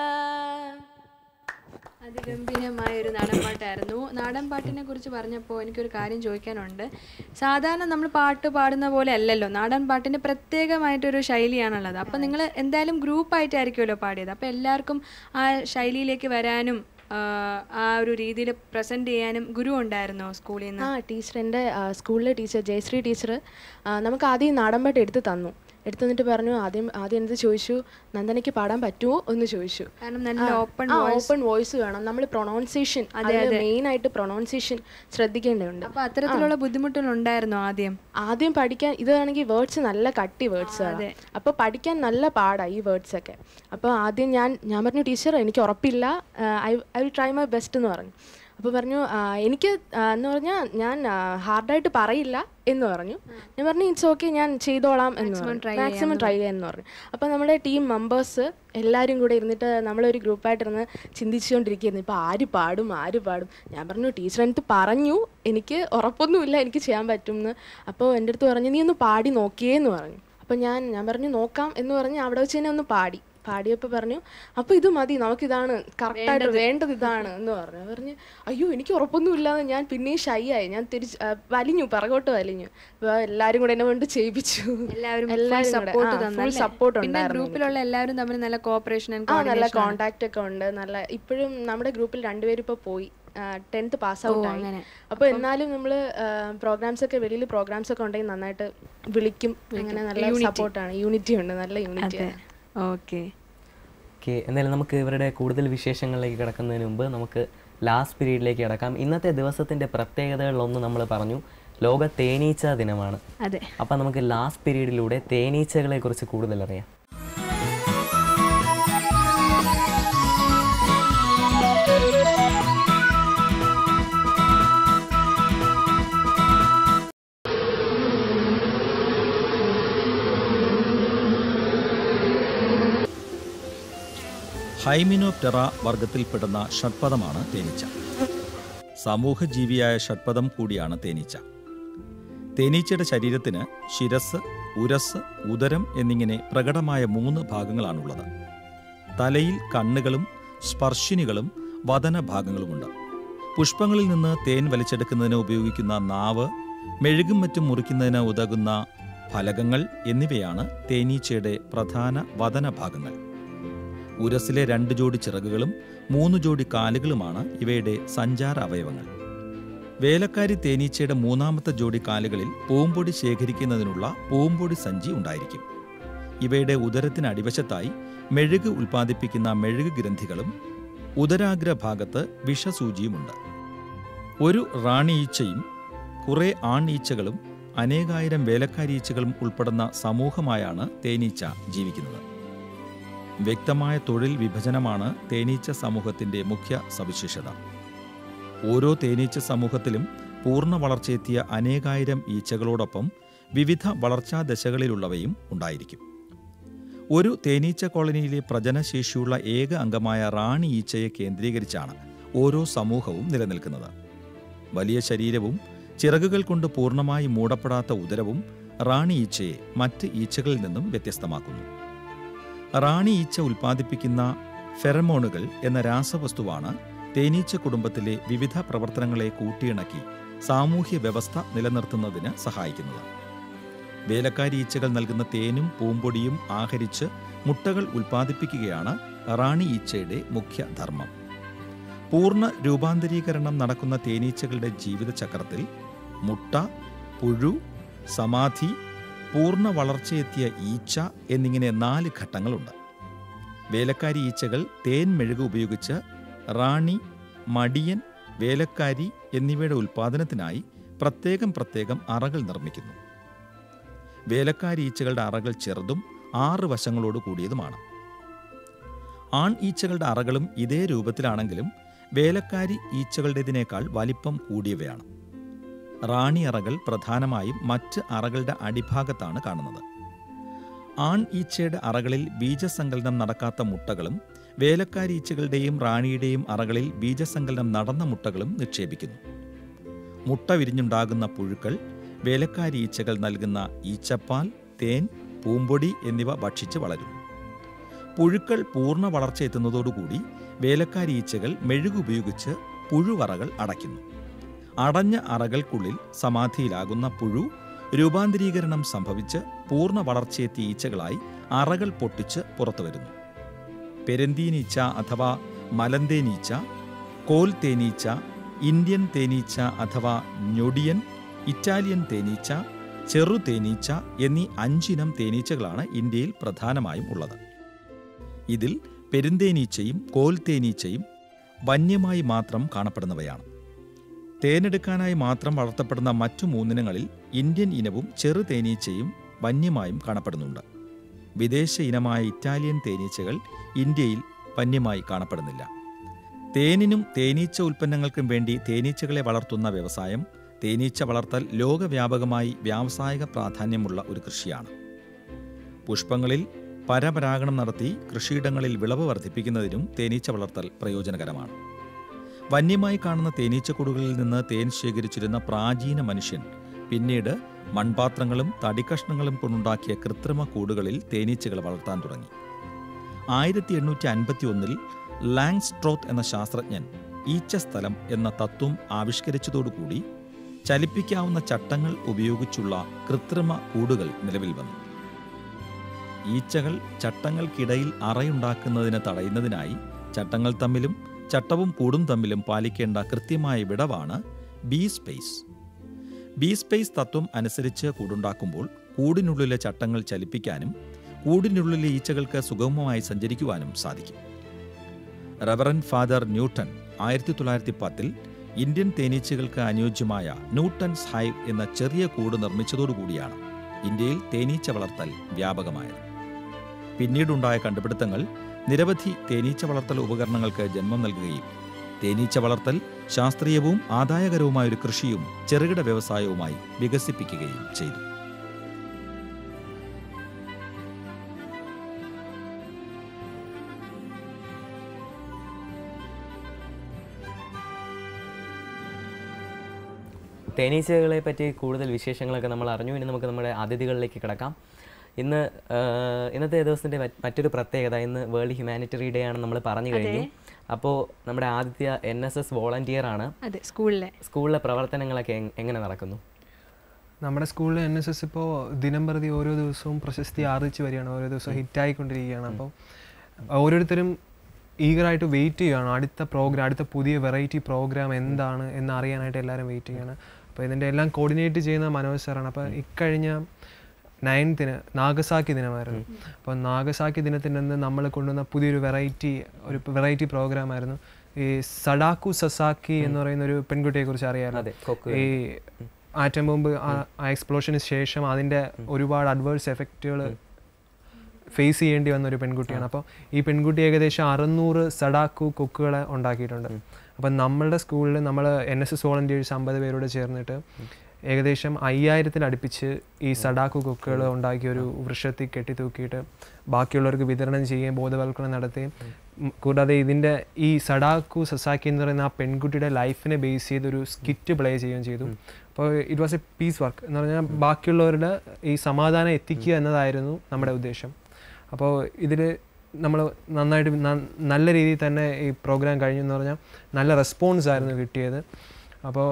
[SPEAKER 1] അതിഗംഭീരമായ ഒരു നാടൻ പാട്ടായിരുന്നു നാടൻ പാട്ടിനെ കുറിച്ച് പറഞ്ഞപ്പോൾ എനിക്കൊരു കാര്യം ചോദിക്കാനുണ്ട് സാധാരണ നമ്മൾ പാട്ട് പാടുന്ന പോലെ അല്ലല്ലോ നാടൻ പാട്ടിന് പ്രത്യേകമായിട്ടൊരു ശൈലിയാണുള്ളത് അപ്പം നിങ്ങൾ എന്തായാലും ഗ്രൂപ്പായിട്ടായിരിക്കുമല്ലോ പാടിയത് അപ്പം എല്ലാവർക്കും ആ ശൈലിയിലേക്ക് വരാനും ആ, ആ ഒരു രീതിയിൽ പ്രസൻറ്റ് ചെയ്യാനും ഗുരു ഉണ്ടായിരുന്നോ സ്കൂളിൽ നിന്ന്
[SPEAKER 4] ആ ടീച്ചർ എൻ്റെ സ്കൂളിലെ ടീച്ചർ ജയശ്രീ ടീച്ചർ നമുക്ക് ആദ്യം നാടൻപാട്ട് എടുത്ത് തന്നു എടുത്തു തന്നിട്ട് പറഞ്ഞു ആദ്യം ആദ്യം എന്ത് ചോദിച്ചു നന്ദനയ്ക്ക് പാടാൻ പറ്റുമോ എന്ന് ചോദിച്ചു
[SPEAKER 1] കാരണം നല്ല ഓപ്പൺ
[SPEAKER 4] ഓപ്പൺ വോയിസ് വേണം നമ്മൾ പ്രൊണൗൺസിയേഷൻ മെയിൻ ആയിട്ട് പ്രൊണൗൺസിയേഷൻ ശ്രദ്ധിക്കേണ്ടതുണ്ട്
[SPEAKER 1] അപ്പോൾ അത്തരത്തിലുള്ള ബുദ്ധിമുട്ടുകൾ ഉണ്ടായിരുന്നോ ആദ്യം
[SPEAKER 4] ആദ്യം പഠിക്കാൻ ഇതാണെങ്കിൽ വേർഡ്സ് നല്ല കട്ടി വേർഡ്സ് ആണ് അപ്പോൾ പഠിക്കാൻ നല്ല പാടാണ് ഈ വേർഡ്സ് ഒക്കെ അപ്പോൾ ആദ്യം ഞാൻ ഞാൻ പറഞ്ഞു ടീച്ചർ എനിക്ക് ഉറപ്പില്ല I I will try my best എന്ന് പറഞ്ഞു അപ്പോൾ പറഞ്ഞു "ആ, എനിക്ക് ആ, എന്ന് പറഞ്ഞാൽ ഞാൻ ഹാർഡായിട്ട് പറയില്ല എന്ന് പറഞ്ഞു ഞാൻ പറഞ്ഞു ഇറ്റ്സ് ഓക്കെ ഞാൻ ചെയ്തോളാം എന്ന് പറഞ്ഞു മാക്സിമം ട്രൈ ചെയ്യാമെന്ന് പറഞ്ഞു അപ്പോൾ നമ്മുടെ ടീം മെമ്പേഴ്സ് എല്ലാവരും കൂടെ ഇരുന്നിട്ട് നമ്മളൊരു ഗ്രൂപ്പായിട്ടിരുന്ന് ചിന്തിച്ചുകൊണ്ടിരിക്കുകയായിരുന്നു ഇപ്പോൾ ആര് പാടും ആര് പാടും ഞാൻ പറഞ്ഞു ടീച്ചർ എനിക്ക് പറഞ്ഞു എനിക്ക് ഉറപ്പൊന്നുമില്ല എനിക്ക് ചെയ്യാൻ പറ്റും എന്ന് അപ്പോൾ എൻ്റെ അടുത്ത് പറഞ്ഞു നീ ഒന്ന് പാടി നോക്കിയേ എന്ന് പറഞ്ഞു അപ്പോൾ ഞാൻ ഞാൻ പറഞ്ഞു നോക്കാം എന്ന് പറഞ്ഞ് അവിടെ വെച്ച് തന്നെ ഒന്ന് പാടി പാടിയപ്പോൾ പറഞ്ഞു അപ്പോൾ ഇത് മതി നമുക്കിതാണ് കറക്റ്റായിട്ട് വേണ്ടത് ഇതാണ് എന്ന് പറഞ്ഞു ഞാൻ പറഞ്ഞു അയ്യോ എനിക്ക് ഉറപ്പൊന്നുമില്ലാന്ന് ഞാൻ പിന്നെയും ഷൈ ആയി ഞാൻ തിരിച്ച് ആ, വലിഞ്ഞു പിറകോട്ട് വലിഞ്ഞു അപ്പോൾ എല്ലാവരും കൂടെ എന്നെ കൊണ്ട് ചെയ്യിപ്പിച്ചു
[SPEAKER 1] എല്ലാവരും
[SPEAKER 4] എല്ലാവരും
[SPEAKER 1] സപ്പോർട്ട്
[SPEAKER 4] ഫുൾ
[SPEAKER 1] തന്നല്ലേ
[SPEAKER 4] സപ്പോർട്ട്
[SPEAKER 1] പിന്നെ
[SPEAKER 4] ഉണ്ടായിരുന്നു
[SPEAKER 1] ഗ്രൂപ്പിലുള്ള എല്ലാവരും തമ്മിൽ നല്ല കോപ്പറേഷൻ
[SPEAKER 4] ആ നല്ല കോണ്ടാക്ട് ഒക്കെ ഉണ്ട് നല്ല ഇപ്പോഴും നമ്മുടെ ഗ്രൂപ്പിൽ രണ്ടുപേരും ഇപ്പോൾ പോയി ടെൻത്ത് പാസ് ഔട്ട് ആയി
[SPEAKER 1] അങ്ങനെ.
[SPEAKER 4] അപ്പോൾ എന്നാലും നമ്മൾ പ്രോഗ്രാംസ് ഒക്കെ വെളിയിൽ പ്രോഗ്രാംസ് ഒക്കെ ഉണ്ടെങ്കിൽ നന്നായിട്ട് വിളിക്കും അങ്ങനെ നല്ല സപ്പോർട്ടാണ് യൂണിറ്റി ഉണ്ട് നല്ല യൂണിറ്റി
[SPEAKER 1] ഓക്കെ
[SPEAKER 2] ഓക്കെ എന്തായാലും നമുക്ക് ഇവരുടെ കൂടുതൽ വിശേഷങ്ങളിലേക്ക് കിടക്കുന്നതിന് മുമ്പ് നമുക്ക് ലാസ്റ്റ് പീരീഡിലേക്ക് കിടക്കാം ഇന്നത്തെ ദിവസത്തിൻ്റെ പ്രത്യേകതകളിലൊന്ന് നമ്മൾ പറഞ്ഞു ലോക തേനീച്ച ദിനമാണ്
[SPEAKER 1] അതെ
[SPEAKER 2] അപ്പം നമുക്ക് ലാസ്റ്റ് പീരീഡിലൂടെ തേനീച്ചകളെ കുറിച്ച് കൂടുതൽ അറിയാം
[SPEAKER 6] ഹൈമിനോപ്റ്ററ വർഗത്തിൽപ്പെടുന്ന ഷഡ്പദമാണ് തേനീച്ച സമൂഹജീവിയായ ഷഡ്പദം കൂടിയാണ് തേനീച്ച തേനീച്ചയുടെ ശരീരത്തിന് ശിരസ് ഉരസ് ഉദരം എന്നിങ്ങനെ പ്രകടമായ മൂന്ന് ഭാഗങ്ങളാണുള്ളത് തലയിൽ കണ്ണുകളും സ്പർശിനികളും വദന ഭാഗങ്ങളുമുണ്ട് പുഷ്പങ്ങളിൽ നിന്ന് തേൻ വലിച്ചെടുക്കുന്നതിന് ഉപയോഗിക്കുന്ന നാവ് മെഴുകും മറ്റും മുറിക്കുന്നതിന് ഉതകുന്ന ഫലകങ്ങൾ എന്നിവയാണ് തേനീച്ചയുടെ പ്രധാന വദന ഭാഗങ്ങൾ ഉരസിലെ രണ്ട് ജോഡി ചിറകുകളും മൂന്ന് ജോഡി കാലുകളുമാണ് ഇവയുടെ സഞ്ചാര അവയവങ്ങൾ വേലക്കാരി തേനീച്ചയുടെ മൂന്നാമത്തെ ജോഡി കാലുകളിൽ പൂമ്പൊടി ശേഖരിക്കുന്നതിനുള്ള പൂമ്പൊടി സഞ്ചി ഉണ്ടായിരിക്കും ഇവയുടെ ഉദരത്തിന് അടിവശത്തായി മെഴുക് ഉൽപ്പാദിപ്പിക്കുന്ന മെഴുക് ഗ്രന്ഥികളും ഉദരാഗ്ര ഭാഗത്ത് വിഷസൂചിയുമുണ്ട് ഒരു റാണി ഈച്ചയും കുറെ ആൺ ഈച്ചകളും അനേകായിരം വേലക്കാരി ഈച്ചകളും ഉൾപ്പെടുന്ന സമൂഹമായാണ് തേനീച്ച ജീവിക്കുന്നത് വ്യക്തമായ തൊഴിൽ വിഭജനമാണ് തേനീച്ച സമൂഹത്തിന്റെ മുഖ്യ സവിശേഷത ഓരോ തേനീച്ച സമൂഹത്തിലും പൂർണ്ണ വളർച്ചയെത്തിയ അനേകായിരം ഈച്ചകളോടൊപ്പം വിവിധ വളർച്ചാ ദശകളിലുള്ളവയും ഉണ്ടായിരിക്കും ഒരു തേനീച്ച കോളനിയിലെ പ്രജനശേഷിയുള്ള ഏക അംഗമായ റാണി ഈച്ചയെ കേന്ദ്രീകരിച്ചാണ് ഓരോ സമൂഹവും നിലനിൽക്കുന്നത് വലിയ ശരീരവും ചിറകുകൾ കൊണ്ട് പൂർണ്ണമായി മൂടപ്പെടാത്ത ഉദരവും റാണി ഈച്ചയെ മറ്റ് ഈച്ചകളിൽ നിന്നും വ്യത്യസ്തമാക്കുന്നു റാണി ഈച്ച ഉൽപ്പാദിപ്പിക്കുന്ന ഫെറമോണുകൾ എന്ന രാസവസ്തുവാണ് തേനീച്ച കുടുംബത്തിലെ വിവിധ പ്രവർത്തനങ്ങളെ കൂട്ടിയിണക്കി സാമൂഹ്യ വ്യവസ്ഥ നിലനിർത്തുന്നതിന് സഹായിക്കുന്നത് വേലക്കാരി ഈച്ചകൾ നൽകുന്ന തേനും പൂമ്പൊടിയും ആഹരിച്ച് മുട്ടകൾ ഉൽപ്പാദിപ്പിക്കുകയാണ് റാണി ഈച്ചയുടെ മുഖ്യ ധർമ്മം പൂർണ്ണ രൂപാന്തരീകരണം നടക്കുന്ന തേനീച്ചകളുടെ ജീവിതചക്രത്തിൽ മുട്ട പുഴു സമാധി പൂർണ്ണ വളർച്ചയെത്തിയ ഈച്ച എന്നിങ്ങനെ നാല് ഘട്ടങ്ങളുണ്ട് വേലക്കാരി ഈച്ചകൾ തേൻ മെഴുക് ഉപയോഗിച്ച് റാണി മടിയൻ വേലക്കാരി എന്നിവയുടെ ഉൽപ്പാദനത്തിനായി പ്രത്യേകം പ്രത്യേകം അറകൾ നിർമ്മിക്കുന്നു വേലക്കാരി ഈച്ചകളുടെ അറകൾ ചെറുതും ആറ് വശങ്ങളോട് കൂടിയതുമാണ് ആൺ ഈച്ചകളുടെ അറകളും ഇതേ രൂപത്തിലാണെങ്കിലും വേലക്കാരി ഈച്ചകളുടേതിനേക്കാൾ വലിപ്പം കൂടിയവയാണ് റാണി അറകൾ പ്രധാനമായും മറ്റ് അറകളുടെ അടിഭാഗത്താണ് കാണുന്നത് ആൺ ഈച്ചയുടെ അറകളിൽ ബീജസങ്കലനം നടക്കാത്ത മുട്ടകളും വേലക്കാരി ഈച്ചകളുടെയും റാണിയുടെയും അറകളിൽ ബീജസങ്കലനം നടന്ന മുട്ടകളും നിക്ഷേപിക്കുന്നു മുട്ട വിരിഞ്ഞുണ്ടാകുന്ന പുഴുക്കൾ വേലക്കാരി ഈച്ചകൾ നൽകുന്ന ഈച്ചപ്പാൽ തേൻ പൂമ്പൊടി എന്നിവ ഭക്ഷിച്ച് വളരും പുഴുക്കൾ പൂർണ്ണ വളർച്ച എത്തുന്നതോടുകൂടി വേലക്കാരി ഈച്ചകൾ മെഴുകുപയോഗിച്ച് പുഴുവറകൾ അടയ്ക്കുന്നു അടഞ്ഞ അറകൾക്കുള്ളിൽ സമാധിയിലാകുന്ന പുഴു രൂപാന്തരീകരണം സംഭവിച്ച് പൂർണ്ണ വളർച്ചയെത്തിയ ഈച്ചകളായി അറകൾ പൊട്ടിച്ച് പുറത്തു വരുന്നു പെരന്തീനീച്ച അഥവാ മലന്തേനീച്ച കോൽ തേനീച്ച ഇന്ത്യൻ തേനീച്ച അഥവാ ഞൊടിയൻ ഇറ്റാലിയൻ തേനീച്ച ചെറു തേനീച്ച എന്നീ അഞ്ചിനം തേനീച്ചകളാണ് ഇന്ത്യയിൽ പ്രധാനമായും ഉള്ളത് ഇതിൽ പെരുന്തേനീച്ചയും കോൽ തേനീച്ചയും വന്യമായി മാത്രം കാണപ്പെടുന്നവയാണ് തേനെടുക്കാനായി മാത്രം വളർത്തപ്പെടുന്ന മറ്റു മൂന്നിനങ്ങളിൽ ഇന്ത്യൻ ഇനവും ചെറു തേനീച്ചയും വന്യമായും കാണപ്പെടുന്നുണ്ട് വിദേശ ഇനമായ ഇറ്റാലിയൻ തേനീച്ചകൾ ഇന്ത്യയിൽ വന്യമായി കാണപ്പെടുന്നില്ല തേനിനും തേനീച്ച ഉൽപ്പന്നങ്ങൾക്കും വേണ്ടി തേനീച്ചകളെ വളർത്തുന്ന വ്യവസായം തേനീച്ച വളർത്തൽ ലോകവ്യാപകമായി വ്യാവസായിക പ്രാധാന്യമുള്ള ഒരു കൃഷിയാണ് പുഷ്പങ്ങളിൽ പരപരാഗണം നടത്തി കൃഷിയിടങ്ങളിൽ വിളവ് വർദ്ധിപ്പിക്കുന്നതിനും തേനീച്ച വളർത്തൽ പ്രയോജനകരമാണ് വന്യമായി കാണുന്ന തേനീച്ചക്കൂടുകളിൽ നിന്ന് തേൻ ശേഖരിച്ചിരുന്ന പ്രാചീന മനുഷ്യൻ പിന്നീട് മൺപാത്രങ്ങളും തടിക്കഷ്ണങ്ങളും കൊണ്ടുണ്ടാക്കിയ കൃത്രിമ കൂടുകളിൽ തേനീച്ചകൾ വളർത്താൻ തുടങ്ങി ആയിരത്തി എണ്ണൂറ്റി അൻപത്തി ഒന്നിൽ ലാങ്സ്ട്രോത്ത് എന്ന ശാസ്ത്രജ്ഞൻ ഈച്ചസ്ഥലം എന്ന തത്വം ആവിഷ്കരിച്ചതോടുകൂടി ചലിപ്പിക്കാവുന്ന ചട്ടങ്ങൾ ഉപയോഗിച്ചുള്ള കൃത്രിമ കൂടുകൾ നിലവിൽ വന്നു ഈച്ചകൾ ചട്ടങ്ങൾക്കിടയിൽ അറയുണ്ടാക്കുന്നതിന് തടയുന്നതിനായി ചട്ടങ്ങൾ തമ്മിലും ചട്ടവും കൂടും തമ്മിലും പാലിക്കേണ്ട കൃത്യമായ വിടവാണ് ബി സ്പേസ് ബി സ്പേസ് തത്വം അനുസരിച്ച് കൂടുണ്ടാക്കുമ്പോൾ കൂടിനുള്ളിലെ ചട്ടങ്ങൾ ചലിപ്പിക്കാനും കൂടിനുള്ളിലെ ഈച്ചകൾക്ക് സുഗമമായി സഞ്ചരിക്കുവാനും സാധിക്കും റവറൻ ഫാദർ ന്യൂട്ടൺ ആയിരത്തി തൊള്ളായിരത്തി പത്തിൽ ഇന്ത്യൻ തേനീച്ചകൾക്ക് അനുയോജ്യമായ ന്യൂട്ടൺസ് ഹൈവ് എന്ന ചെറിയ കൂട് നിർമ്മിച്ചതോടുകൂടിയാണ് ഇന്ത്യയിൽ തേനീച്ച വളർത്തൽ വ്യാപകമായത് പിന്നീടുണ്ടായ കണ്ടുപിടുത്തങ്ങൾ നിരവധി തേനീച്ച വളർത്തൽ ഉപകരണങ്ങൾക്ക് ജന്മം നൽകുകയും തേനീച്ച വളർത്തൽ ശാസ്ത്രീയവും ആദായകരവുമായ ഒരു കൃഷിയും ചെറുകിട വ്യവസായവുമായി വികസിപ്പിക്കുകയും ചെയ്തു
[SPEAKER 2] തേനീച്ചകളെ പറ്റി കൂടുതൽ വിശേഷങ്ങളൊക്കെ നമ്മൾ അറിഞ്ഞു ഇനി നമുക്ക് നമ്മുടെ അതിഥികളിലേക്ക് കിടക്കാം ഇന്ന് ആ, ഇന്നത്തെ ദിവസത്തിൻ്റെ മറ്റ് മറ്റൊരു പ്രത്യേകത ഇന്ന് വേൾഡ് ഹ്യൂമാനിറ്ററി ഡേ ആണ് നമ്മൾ പറഞ്ഞു കഴിഞ്ഞു അപ്പോൾ നമ്മുടെ ആദ്യ എൻ എസ് എസ് വോളണ്ടിയർ ആണ്
[SPEAKER 1] അതെ സ്കൂളിലെ
[SPEAKER 2] സ്കൂളിലെ പ്രവർത്തനങ്ങളൊക്കെ എങ്- എങ്ങനെ നടക്കുന്നു
[SPEAKER 5] നമ്മുടെ സ്കൂളിൽ എൻ എസ് എസ് ഇപ്പോൾ ദിനം പ്രതി ഓരോ ദിവസവും പ്രശസ്തി ആർജിച്ച് വരികയാണ് ഓരോ ദിവസവും ഹിറ്റായിക്കൊണ്ടിരിക്കുകയാണ് അപ്പോൾ ഓരോരുത്തരും ഈഗറായിട്ട് വെയിറ്റ് ചെയ്യുകയാണ് അടുത്ത പ്രോഗ്രാം അടുത്ത പുതിയ വെറൈറ്റി പ്രോഗ്രാം എന്താണ് എന്ന് അറിയാനായിട്ട് എല്ലാവരും വെയിറ്റ് ചെയ്യുകയാണ് അപ്പോൾ ഇതിൻ്റെ എല്ലാം കോർഡിനേറ്റ് ചെയ്യുന്ന മനോജ് സാറാണ് അപ്പോൾ ഇക്കഴിഞ്ഞ നയൻത്തിന് നാഗസാക്കി ദിനമായിരുന്നു അപ്പോൾ നാഗസാക്കി ദിനത്തിൻ്റെ അന്ന് നമ്മൾ കൊണ്ടുവന്ന പുതിയൊരു വെറൈറ്റി ഒരു വെറൈറ്റി പ്രോഗ്രാം ആയിരുന്നു ഈ സഡാക്കു സസാക്കി എന്ന് പറയുന്ന ഒരു പെൺകുട്ടിയെ കുറിച്ച് അറിയാമല്ലോ
[SPEAKER 2] അതെ, കൊക്ക്
[SPEAKER 5] ഈ ആറ്റം ബോംബ് ആ എക്സ്പ്ലോഷന് ശേഷം അതിൻ്റെ ഒരുപാട് അഡ്വേഴ്സ് എഫക്റ്റുകൾ ഫേസ് ചെയ്യേണ്ടി വന്ന ഒരു പെൺകുട്ടിയാണ് അപ്പോൾ ഈ പെൺകുട്ടി ഏകദേശം അറുന്നൂറ് സഡാക്കു കൊക്കുകളെ ഉണ്ടാക്കിയിട്ടുണ്ട് അപ്പം നമ്മളുടെ സ്കൂളിൽ നമ്മൾ എൻ എസ് എസ് വോളണ്ടിയേഴ്സ് അമ്പത് പേരോട് ചേർന്നിട്ട് ഏകദേശം അയ്യായിരത്തിൽ അടുപ്പിച്ച് ഈ സഡാക്കു കൊക്കുകൾ ഉണ്ടാക്കി ഒരു വൃക്ഷത്തിൽ കെട്ടിത്തൂക്കിയിട്ട് ബാക്കിയുള്ളവർക്ക് വിതരണം ചെയ്യുകയും ബോധവൽക്കരണം നടത്തുകയും ഉം, കൂടാതെ ഇതിൻ്റെ ഈ സഡാക്കു സസാക്കി എന്ന് പറയുന്ന ആ പെൺകുട്ടിയുടെ ലൈഫിനെ ബേസ് ചെയ്തൊരു സ്കിറ്റ് പ്ലേ ചെയ്യുകയും ചെയ്തു അപ്പോൾ it was a piece work എന്ന് പറഞ്ഞാൽ ബാക്കിയുള്ളവരുടെ ഈ സമാധാനം എത്തിക്കുക എന്നതായിരുന്നു നമ്മുടെ ഉദ്ദേശം അപ്പോൾ ഇതിൽ നമ്മൾ നന്നായിട്ട് ന- നല്ല രീതിയിൽ തന്നെ ഈ പ്രോഗ്രാം കഴിഞ്ഞു എന്ന് പറഞ്ഞാൽ നല്ല റെസ്പോൺസ് ആയിരുന്നു കിട്ടിയത് അപ്പോൾ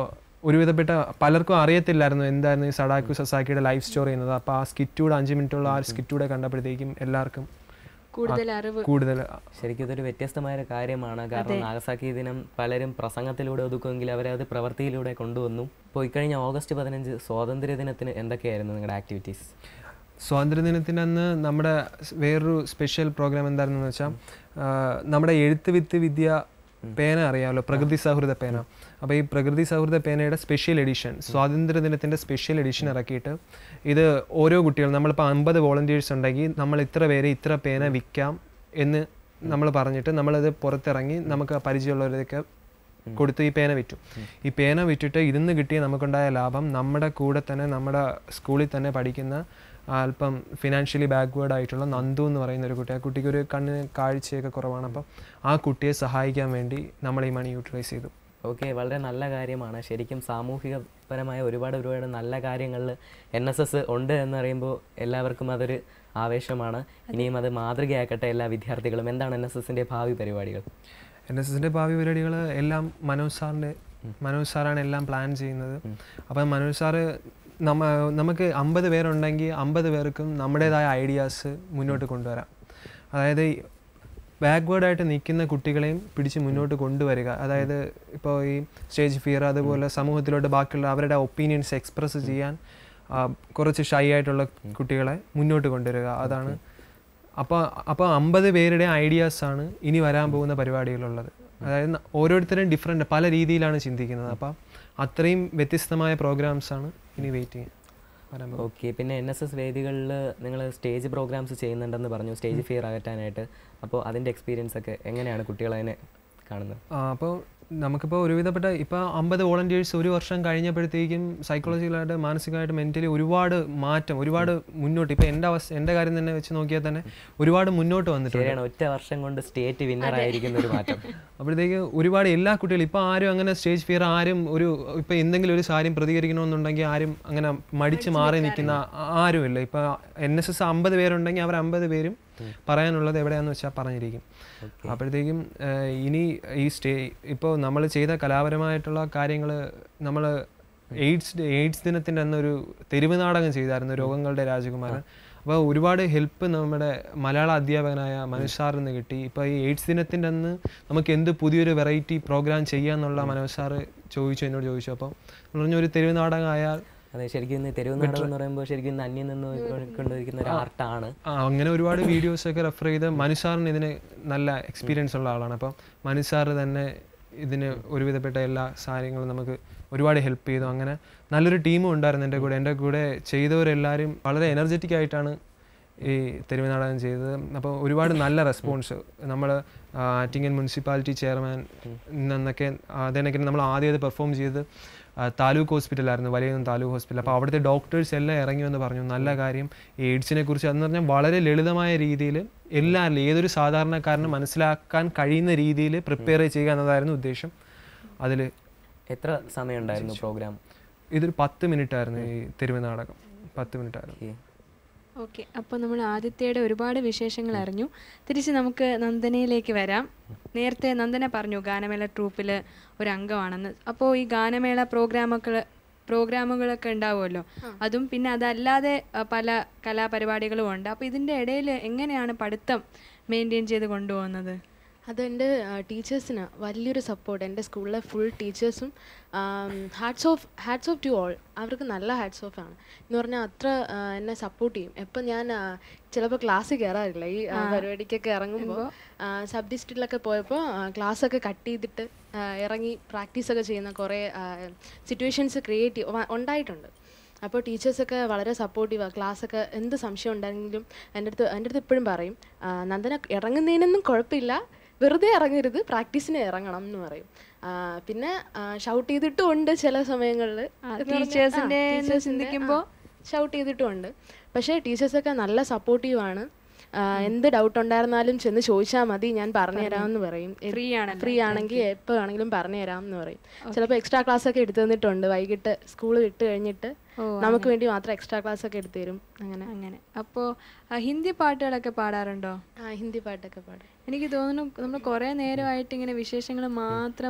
[SPEAKER 5] ഒരുവിധപ്പെട്ട പലർക്കും അറിയത്തില്ലായിരുന്നു എന്തായിരുന്നു ഈ സഡാക്കു സസാക്കിയുടെ ലൈഫ് സ്റ്റോറി എന്നത് അപ്പോൾ ആ സ്കിറ്റൂടെ അഞ്ച് മിനിറ്റുള്ള ആ സ്കിറ്റൂടെ കണ്ടപ്പോഴത്തേക്കും എല്ലാവർക്കും
[SPEAKER 1] കൂടുതൽ അറിവ്
[SPEAKER 5] കൂടുതൽ
[SPEAKER 2] ശരിക്കും ഇതൊരു വ്യത്യസ്തമായ ഒരു കാര്യമാണ് കാരണം നാഗസാക്കി ദിനം പലരും പ്രസംഗത്തിലൂടെ ഒതുക്കുമെങ്കിൽ അവരത് പ്രവൃത്തിയിലൂടെ കൊണ്ടുവന്നു ഇപ്പോൾ ഇക്കഴിഞ്ഞ ഓഗസ്റ്റ് പതിനഞ്ച് സ്വാതന്ത്ര്യ ദിനത്തിന് എന്തൊക്കെയായിരുന്നു നിങ്ങളുടെ ആക്ടിവിറ്റീസ്
[SPEAKER 5] സ്വാതന്ത്ര്യദിനത്തിൻ്റെ അന്ന് നമ്മുടെ സ് വേറൊരു സ്പെഷ്യൽ പ്രോഗ്രാം എന്തായിരുന്നെന്ന് വെച്ചാൽ നമ്മുടെ എഴുത്ത് വിത്ത് വിദ്യ പേന അറിയാമല്ലോ പ്രകൃതി സൗഹൃദ പേന അപ്പോൾ ഈ പ്രകൃതി സൗഹൃദ പേനയുടെ സ്പെഷ്യൽ എഡിഷൻ സ്വാതന്ത്ര്യ ദിനത്തിൻ്റെ സ്പെഷ്യൽ എഡിഷൻ ഇറക്കിയിട്ട് ഇത് ഓരോ കുട്ടികൾ നമ്മളിപ്പോൾ അമ്പത് വോളണ്ടിയേഴ്സ് ഉണ്ടെങ്കിൽ നമ്മൾ ഇത്ര പേര് ഇത്ര പേന വിൽക്കാം എന്ന് നമ്മൾ പറഞ്ഞിട്ട് നമ്മളത് പുറത്തിറങ്ങി നമുക്ക് പരിചയമുള്ളവരൊക്കെ കൊടുത്ത് ഈ പേന വിറ്റു ഈ പേന വിറ്റിട്ട് ഇതിന്ന് കിട്ടിയ നമുക്കുണ്ടായ ലാഭം നമ്മുടെ കൂടെ തന്നെ നമ്മുടെ സ്കൂളിൽ തന്നെ പഠിക്കുന്ന അല്പം ഫിനാൻഷ്യലി ബാക്ക്വേർഡ് ആയിട്ടുള്ള നന്ദു എന്ന് പറയുന്ന ഒരു കുട്ടി ആ കുട്ടിക്ക് ഒരു കണ്ണിന് കാഴ്ചയൊക്കെ കുറവാണ് അപ്പം ആ കുട്ടിയെ സഹായിക്കാൻ വേണ്ടി നമ്മൾ ഈ മണി യൂട്ടിലൈസ് ചെയ്തു
[SPEAKER 2] ഓക്കെ വളരെ നല്ല കാര്യമാണ് ശരിക്കും സാമൂഹികപരമായ ഒരുപാട് ഒരുപാട് നല്ല കാര്യങ്ങളിൽ എൻ എസ് എസ് ഉണ്ട് എന്നറിയുമ്പോൾ എല്ലാവർക്കും അതൊരു ആവേശമാണ് ഇനിയും അത് മാതൃകയാക്കട്ടെ എല്ലാ വിദ്യാർത്ഥികളും എന്താണ് എൻ എസ് എസിൻ്റെ ഭാവി പരിപാടികൾ
[SPEAKER 5] എൻ എസ് എസിൻ്റെ ഭാവി പരിപാടികൾ എല്ലാം മനോജ് സാറിൻ്റെ മനോജ് സാറാണ് എല്ലാം പ്ലാൻ ചെയ്യുന്നത് അപ്പം മനോജ് സാറ് നമ്മ നമുക്ക് അമ്പത് പേരുണ്ടെങ്കിൽ അമ്പത് പേർക്കും നമ്മുടേതായ ഐഡിയാസ് മുന്നോട്ട് കൊണ്ടുവരാം അതായത് ബാക്ക്വേർഡായിട്ട് നിൽക്കുന്ന കുട്ടികളെയും പിടിച്ച് മുന്നോട്ട് കൊണ്ടുവരിക അതായത് ഇപ്പോൾ ഈ സ്റ്റേജ് ഫിയർ അതുപോലെ സമൂഹത്തിലോട്ട് ബാക്കിയുള്ള അവരുടെ ഒപ്പീനിയൻസ് എക്സ്പ്രസ് ചെയ്യാൻ ആ, കുറച്ച് ഷൈ ആയിട്ടുള്ള കുട്ടികളെ മുന്നോട്ട് കൊണ്ടുവരിക അതാണ് അപ്പോൾ അപ്പോൾ അമ്പത് പേരുടെ ഐഡിയാസ് ആണ് ഇനി വരാൻ പോകുന്ന പരിപാടികളുള്ളത് അതായത് ന- ഓരോരുത്തരും ഡിഫറെൻ്റ് പല രീതിയിലാണ് ചിന്തിക്കുന്നത് അപ്പോൾ അത്രയും വ്യത്യസ്തമായ പ്രോഗ്രാംസ് ആണ് ഇനി വെയിറ്റ് ചെയ്യാൻ വരാൻ പോകുന്നത്
[SPEAKER 2] ഓക്കെ പിന്നെ എൻ എസ് എസ് വേദികളിൽ നിങ്ങൾ സ്റ്റേജ് പ്രോഗ്രാംസ് ചെയ്യുന്നുണ്ടെന്ന് പറഞ്ഞു സ്റ്റേജ് ഫിയർ അകറ്റാനായിട്ട് അപ്പോൾ അതിൻ്റെ എക്സ്പീരിയൻസ് ഒക്കെ എങ്ങനെയാണ് കുട്ടികൾ അതിനെ കാണുന്നത്
[SPEAKER 5] അപ്പോൾ നമുക്കിപ്പോൾ ഒരുവിധപ്പെട്ട ഇപ്പോൾ അമ്പത് വോളണ്ടിയേഴ്സ് ഒരു വർഷം കഴിഞ്ഞപ്പോഴത്തേക്കും സൈക്കോളജിക്കലായിട്ട് മാനസികമായിട്ട് മെൻ്റലി ഒരുപാട് മാറ്റം ഒരുപാട് മുന്നോട്ട് ഇപ്പോൾ എൻ്റെ അവസ്ഥ എൻ്റെ കാര്യം തന്നെ വെച്ച് നോക്കിയാൽ തന്നെ ഒരുപാട് മുന്നോട്ട് വന്നിട്ടുണ്ട്
[SPEAKER 2] ശരിയാണ് ഒറ്റ വർഷം കൊണ്ട് സ്റ്റേറ്റ് വിന്നർ ആയിരിക്കുന്ന ഒരു മാറ്റം
[SPEAKER 5] അപ്പോഴത്തേക്ക് ഒരുപാട് എല്ലാ കുട്ടികളും ഇപ്പോൾ ആരും അങ്ങനെ സ്റ്റേജ് ഫിയർ ആരും ഒരു ഇപ്പോൾ എന്തെങ്കിലും ഒരു കാര്യം പ്രതികരിക്കണമെന്നുണ്ടെങ്കിൽ ആരും അങ്ങനെ മടിച്ച് മാറി നിൽക്കുന്ന ആ- ആരുമില്ല ഇപ്പോൾ എൻ എസ് എസ് അമ്പത് പേരുണ്ടെങ്കിൽ അവർ അമ്പത് പേരും പറയാനുള്ളത് എവിടെയാണെന്ന് വെച്ചാൽ പറഞ്ഞിരിക്കും അപ്പോഴത്തേക്കും ഏഹ്, ഇനി ഈ സ്റ്റേ ഇപ്പോൾ നമ്മൾ ചെയ്ത കലാപരമായിട്ടുള്ള കാര്യങ്ങൾ നമ്മൾ എയ്ഡ്സ് ഡേ- എയ്ഡ്സ് ദിനത്തിൻ്റെ അന്നൊരു തെരുവ് നാടകം ചെയ്തായിരുന്നു രോഗങ്ങളുടെ രാജകുമാരൻ അപ്പോൾ ഒരുപാട് ഹെൽപ്പ് നമ്മുടെ മലയാള അധ്യാപകനായ മനോജ് സാറിൽ നിന്ന് കിട്ടി ഇപ്പോൾ ഈ എയ്ഡ്സ് ദിനത്തിൻ്റെ അന്ന് നമുക്ക് എന്ത് പുതിയൊരു വെറൈറ്റി പ്രോഗ്രാം ചെയ്യാന്നുള്ള മനോജ് സാറ് ചോദിച്ചു എന്നോട് ചോദിച്ചു അപ്പോൾ പറഞ്ഞ ഒരു തെരുവ് നാടകം ആയാൽ
[SPEAKER 2] അതെ ശരിക്കും ഇന്ന് തെരുവ് നാടകം എന്ന് പറയുമ്പോൾ ശരിക്കും ഇന്ന് അന്യം നിന്ന് കൊണ്ടിരിക്കുന്ന ഒരു ആർട്ടാണ്
[SPEAKER 5] ആ, അങ്ങനെ ഒരുപാട് വീഡിയോസ് ഒക്കെ റെഫർ ചെയ്ത് മനു സാറിന് ഇതിന് നല്ല എക്സ്പീരിയൻസ് ഉള്ള ആളാണ് അപ്പം മനു സാറ് തന്നെ ഇതിന് ഒരുവിധപ്പെട്ട എല്ലാ കാര്യങ്ങളും നമുക്ക് ഒരുപാട് ഹെൽപ്പ് ചെയ്തു അങ്ങനെ നല്ലൊരു ടീമും ഉണ്ടായിരുന്നു എൻ്റെ കൂടെ എൻ്റെ കൂടെ ചെയ്തവരെല്ലാവരും വളരെ എനർജറ്റിക് ആയിട്ടാണ് ഈ തെരുവ് നാടകം ചെയ്തത് അപ്പോൾ ഒരുപാട് നല്ല റെസ്പോൺസ് നമ്മൾ ആറ്റിങ്ങൽ മുനിസിപ്പാലിറ്റി ചെയർമാൻ എന്നൊക്കെ അതിനൊക്കെ നമ്മൾ ആദ്യം പെർഫോം ചെയ്ത് ആ, താലൂക്ക് ഹോസ്പിറ്റലായിരുന്നു വലിയ താലൂക്ക് ഹോസ്പിറ്റൽ അപ്പോൾ അവിടുത്തെ ഡോക്ടേഴ്സ് എല്ലാം ഇറങ്ങി വന്ന് പറഞ്ഞു നല്ല കാര്യം ഈ എയ്ഡ്സിനെ കുറിച്ച് എന്ന് പറഞ്ഞാൽ വളരെ ലളിതമായ രീതിയിൽ എല്ലാവരിലും ഏതൊരു സാധാരണക്കാരനും മനസ്സിലാക്കാൻ കഴിയുന്ന രീതിയിൽ പ്രിപ്പയർ ചെയ്യുക എന്നതായിരുന്നു ഉദ്ദേശം അതിൽ
[SPEAKER 2] എത്ര സമയം ഉണ്ടായിരുന്നു പ്രോഗ്രാം
[SPEAKER 5] ഇതൊരു പത്ത് മിനിറ്റ് ആയിരുന്നു ഈ തെരുവ് നാടകം പത്ത് മിനിറ്റ് ആയിരുന്നു
[SPEAKER 1] ഓക്കെ അപ്പോൾ നമ്മൾ ആദിത്യയുടെ ഒരുപാട് വിശേഷങ്ങൾ അറിഞ്ഞു തിരിച്ച് നമുക്ക് നന്ദനയിലേക്ക് വരാം നേരത്തെ നന്ദന പറഞ്ഞു ഗാനമേള ട്രൂപ്പിൽ ഒരു അംഗമാണെന്ന് അപ്പോൾ ഈ ഗാനമേള പ്രോഗ്രാമൊക്കെ പ്രോഗ്രാമുകളൊക്കെ ഉണ്ടാവുമല്ലോ അതും പിന്നെ അതല്ലാതെ അ, പല കലാപരിപാടികളും ഉണ്ട് അപ്പോൾ ഇതിൻ്റെ ഇടയിൽ എങ്ങനെയാണ് പഠിത്തം മെയിൻറ്റെയിൻ ചെയ്ത് കൊണ്ടുപോകുന്നത്
[SPEAKER 4] അതെൻ്റെ ടീച്ചേഴ്സിന് വലിയൊരു സപ്പോർട്ട് എൻ്റെ സ്കൂളിലെ ഫുൾ ടീച്ചേഴ്സും hats off hats off to all അവർക്ക് നല്ല ഹാറ്റ്സ് ഓഫ് ആണ് എന്ന് പറഞ്ഞാൽ അത്ര ആ, എന്നെ സപ്പോർട്ട് ചെയ്യും എപ്പം ഞാൻ ചിലപ്പോൾ ക്ലാസ് കയറാറില്ല ഈ ആ, പരിപാടിക്കൊക്കെ ഇറങ്ങുമ്പോൾ സബ് ഡിസ്ട്രിക്റ്റിലൊക്കെ പോയപ്പോൾ ക്ലാസ്സൊക്കെ കട്ട് ചെയ്തിട്ട് ആ, ഇറങ്ങി പ്രാക്ടീസൊക്കെ ചെയ്യുന്ന കുറേ സിറ്റുവേഷൻസ് ക്രിയേറ്റ് ഉണ്ടായിട്ടുണ്ട് അപ്പോൾ ടീച്ചേഴ്സൊക്കെ വളരെ സപ്പോർട്ടീവാണ് ക്ലാസ്സൊക്കെ എന്ത് സംശയം ഉണ്ടെങ്കിലും എൻ്റെ അടുത്ത് എൻ്റെ അടുത്ത് എപ്പോഴും പറയും "ആ, നന്ദന ഇറങ്ങുന്നതിനൊന്നും കുഴപ്പമില്ല വെറുതെ ഇറങ്ങരുത് പ്രാക്ടീസിന് ഇറങ്ങണം എന്ന് പറയും ആ, പിന്നെ ഷൗട്ട് ചെയ്തിട്ടും ഉണ്ട് ചില സമയങ്ങളിൽ
[SPEAKER 1] ടീച്ചേഴ്സിന്റെ എന്ന് ചിന്തിക്കുമ്പോൾ
[SPEAKER 4] ഷൗട്ട് ചെയ്തിട്ടും ഉണ്ട് പക്ഷേ ടീച്ചേഴ്സൊക്കെ നല്ല സപ്പോർട്ടീവാണ് എന്ത് ഡൗട്ട് ഉണ്ടായിരുന്നാലും ചെന്ന് ചോദിച്ചാൽ മതി ഞാൻ പറഞ്ഞുതരാമെന്ന് പറയും
[SPEAKER 1] Free ആണല്ലോ.
[SPEAKER 4] ഫ്രീ ആണെങ്കിൽ എപ്പോൾ വേണമെങ്കിലും പറഞ്ഞുതരാം എന്ന് പറയും ചിലപ്പോൾ എക്സ്ട്രാ ക്ലാസ് ഒക്കെ എടുത്തു തന്നിട്ടുണ്ട് വൈകിട്ട് സ്കൂൾ വിട്ട് കഴിഞ്ഞിട്ട് നമുക്ക് വേണ്ടി മാത്രം എക്സ്ട്രാ ക്ലാസ് ഒക്കെ എടുത്തു തരും അങ്ങനെ
[SPEAKER 1] അങ്ങനെ അപ്പോൾ ഹിന്ദി പാട്ടുകളൊക്കെ പാടാറുണ്ടോ
[SPEAKER 4] ആ ഹിന്ദി പാട്ടൊക്കെ പാടും
[SPEAKER 1] എനിക്ക് തോന്നുന്നു നമ്മൾ കുറേ നേരമായിട്ട് ഇങ്ങനെ വിശേഷങ്ങൾ മാത്രം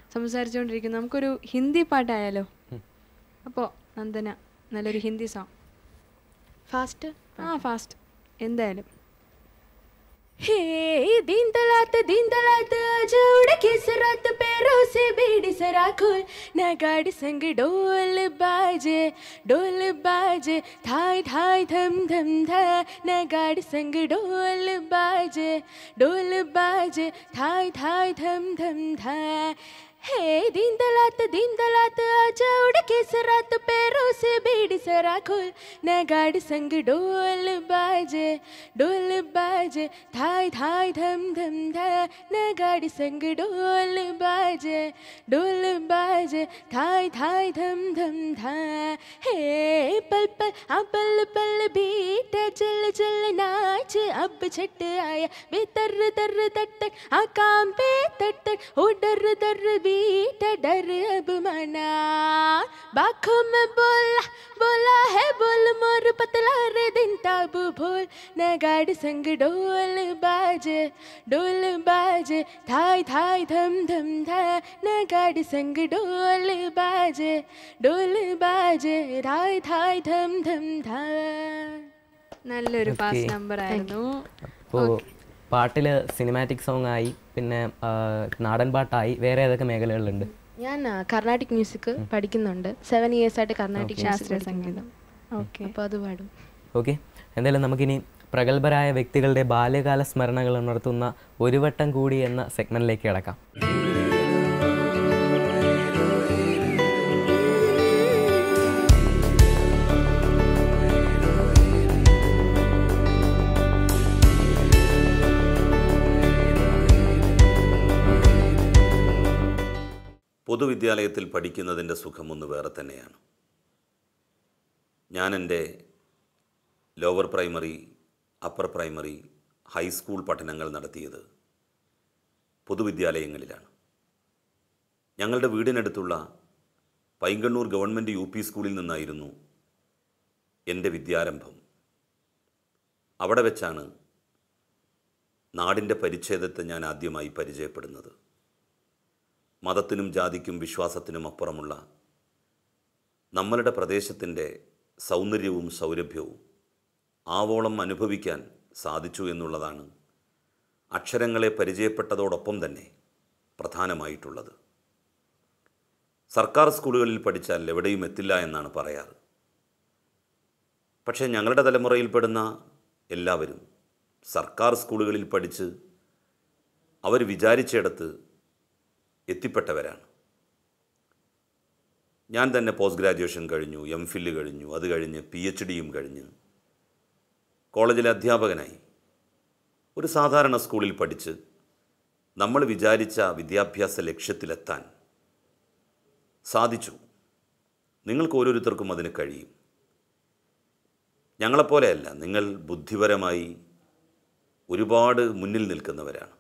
[SPEAKER 1] സംസാരിച്ചുകൊണ്ടിരിക്കുന്നു നമുക്കൊരു ഹിന്ദി പാട്ടായാലോ അപ്പോൾ നന്ദന നല്ലൊരു ഹിന്ദി സോങ്
[SPEAKER 4] ഫാസ്റ്റ്
[SPEAKER 1] ആ ഫാസ്റ്റ് എന്തായാലും
[SPEAKER 4] हे दिन दलात दिन दलात आज उड़ के सरात पैरों से बेड़ी सरा खोल न गाड़ी संग डोल बाजे डोल बाजे थाई थाई धम धम धा न गाड़ी संग डोल बाजे डोल बाजे थाई थाई धम धम धा हे दिन दलात दिन दलात आज उड़ के सरात पैरों से बेड़ी सरा खोल न गाड़ी संग डोल बाजे डोल बाजे थाई थाई धम धम धा न गाड़ी संग डोल बाजे डोल बाजे थाई थाई धम धम धा हे पल पल आ पल पल बीट चल चल नाच अब छट आया वे तर तर तट तट आ काम पे तट तट ओ डर डर बीट डर अब मना बाखों में बोला बोला है बोल मोर पतला रे दिन ताबू भोल न गाड़ संग डोल बाजे डोल बाजे थाई थाई धम धम धा न गाड़ संग डोल बाजे डोल बाजे थाई थाई धम धम धा
[SPEAKER 1] നല്ലൊരു ഫാസ്റ്റ് നമ്പർ ആയിരുന്നു
[SPEAKER 2] അപ്പോൾ പാട്ടിൽ സിനിമാറ്റിക് സോങ് ആയി പിന്നെ ആ, നാടൻ പാട്ടായി വേറെ ഏതൊക്കെ മേഖലകളിലുണ്ട്
[SPEAKER 4] ഞാൻ കർണാട്ടിക് മ്യൂസിക് പഠിക്കുന്നുണ്ട് സെവൻ ഇയേഴ്സ് ആയിട്ട് കർണാട്ടിക്
[SPEAKER 1] ശാസ്ത്രീയ സംഗീതം ഓക്കെ
[SPEAKER 4] അപ്പോൾ അത് പാടും
[SPEAKER 2] ഓക്കെ എന്തായാലും നമുക്കിനി പ്രഗത്ഭരായ വ്യക്തികളുടെ ബാല്യകാല സ്മരണകൾ ഉണർത്തുന്ന ഒരു വട്ടം കൂടി എന്ന സെഗ്മെന്റിലേക്ക് കിടക്കാം
[SPEAKER 7] പൊതുവിദ്യാലയത്തിൽ പഠിക്കുന്നതിൻ്റെ സുഖമൊന്ന് വേറെ തന്നെയാണ് ഞാൻ എൻ്റെ lower primary upper primary high school പഠനങ്ങൾ നടത്തിയത് പൊതുവിദ്യാലയങ്ങളിലാണ് ഞങ്ങളുടെ വീടിനടുത്തുള്ള പൈങ്കണ്ണൂർ ഗവൺമെൻറ് യു പി സ്കൂളിൽ നിന്നായിരുന്നു എൻ്റെ വിദ്യാരംഭം അവിടെ വെച്ചാണ് നാടിൻ്റെ പരിച്ഛേദത്തെ ഞാൻ ആദ്യമായി പരിചയപ്പെടുന്നത് മതത്തിനും ജാതിക്കും വിശ്വാസത്തിനും അപ്പുറമുള്ള നമ്മളുടെ പ്രദേശത്തിൻ്റെ സൗന്ദര്യവും സൗരഭ്യവും ആവോളം അനുഭവിക്കാൻ സാധിച്ചു എന്നുള്ളതാണ് അക്ഷരങ്ങളെ പരിചയപ്പെട്ടതോടൊപ്പം തന്നെ പ്രധാനമായിട്ടുള്ളത് സർക്കാർ സ്കൂളുകളിൽ പഠിച്ചാൽ എവിടെയും എത്തില്ല എന്നാണ് പറയാറ് പക്ഷേ ഞങ്ങളുടെ തലമുറയിൽപ്പെടുന്ന എല്ലാവരും സർക്കാർ സ്കൂളുകളിൽ പഠിച്ച് അവർ വിചാരിച്ചിടത്ത് എത്തിപ്പെട്ടവരാണ് ഞാൻ തന്നെ പോസ്റ്റ് ഗ്രാജുവേഷൻ കഴിഞ്ഞു എം ഫില്ല് കഴിഞ്ഞു അത് കഴിഞ്ഞ് പി എച്ച് ഡിയും കഴിഞ്ഞ് കോളേജിലെ അധ്യാപകനായി ഒരു സാധാരണ സ്കൂളിൽ പഠിച്ച് നമ്മൾ വിചാരിച്ച വിദ്യാഭ്യാസ ലക്ഷ്യത്തിലെത്താൻ സാധിച്ചു നിങ്ങൾക്ക് ഓരോരുത്തർക്കും അതിന് കഴിയും ഞങ്ങളെപ്പോലെയല്ല നിങ്ങൾ ബുദ്ധിപരമായി ഒരുപാട് മുന്നിൽ നിൽക്കുന്നവരാണ്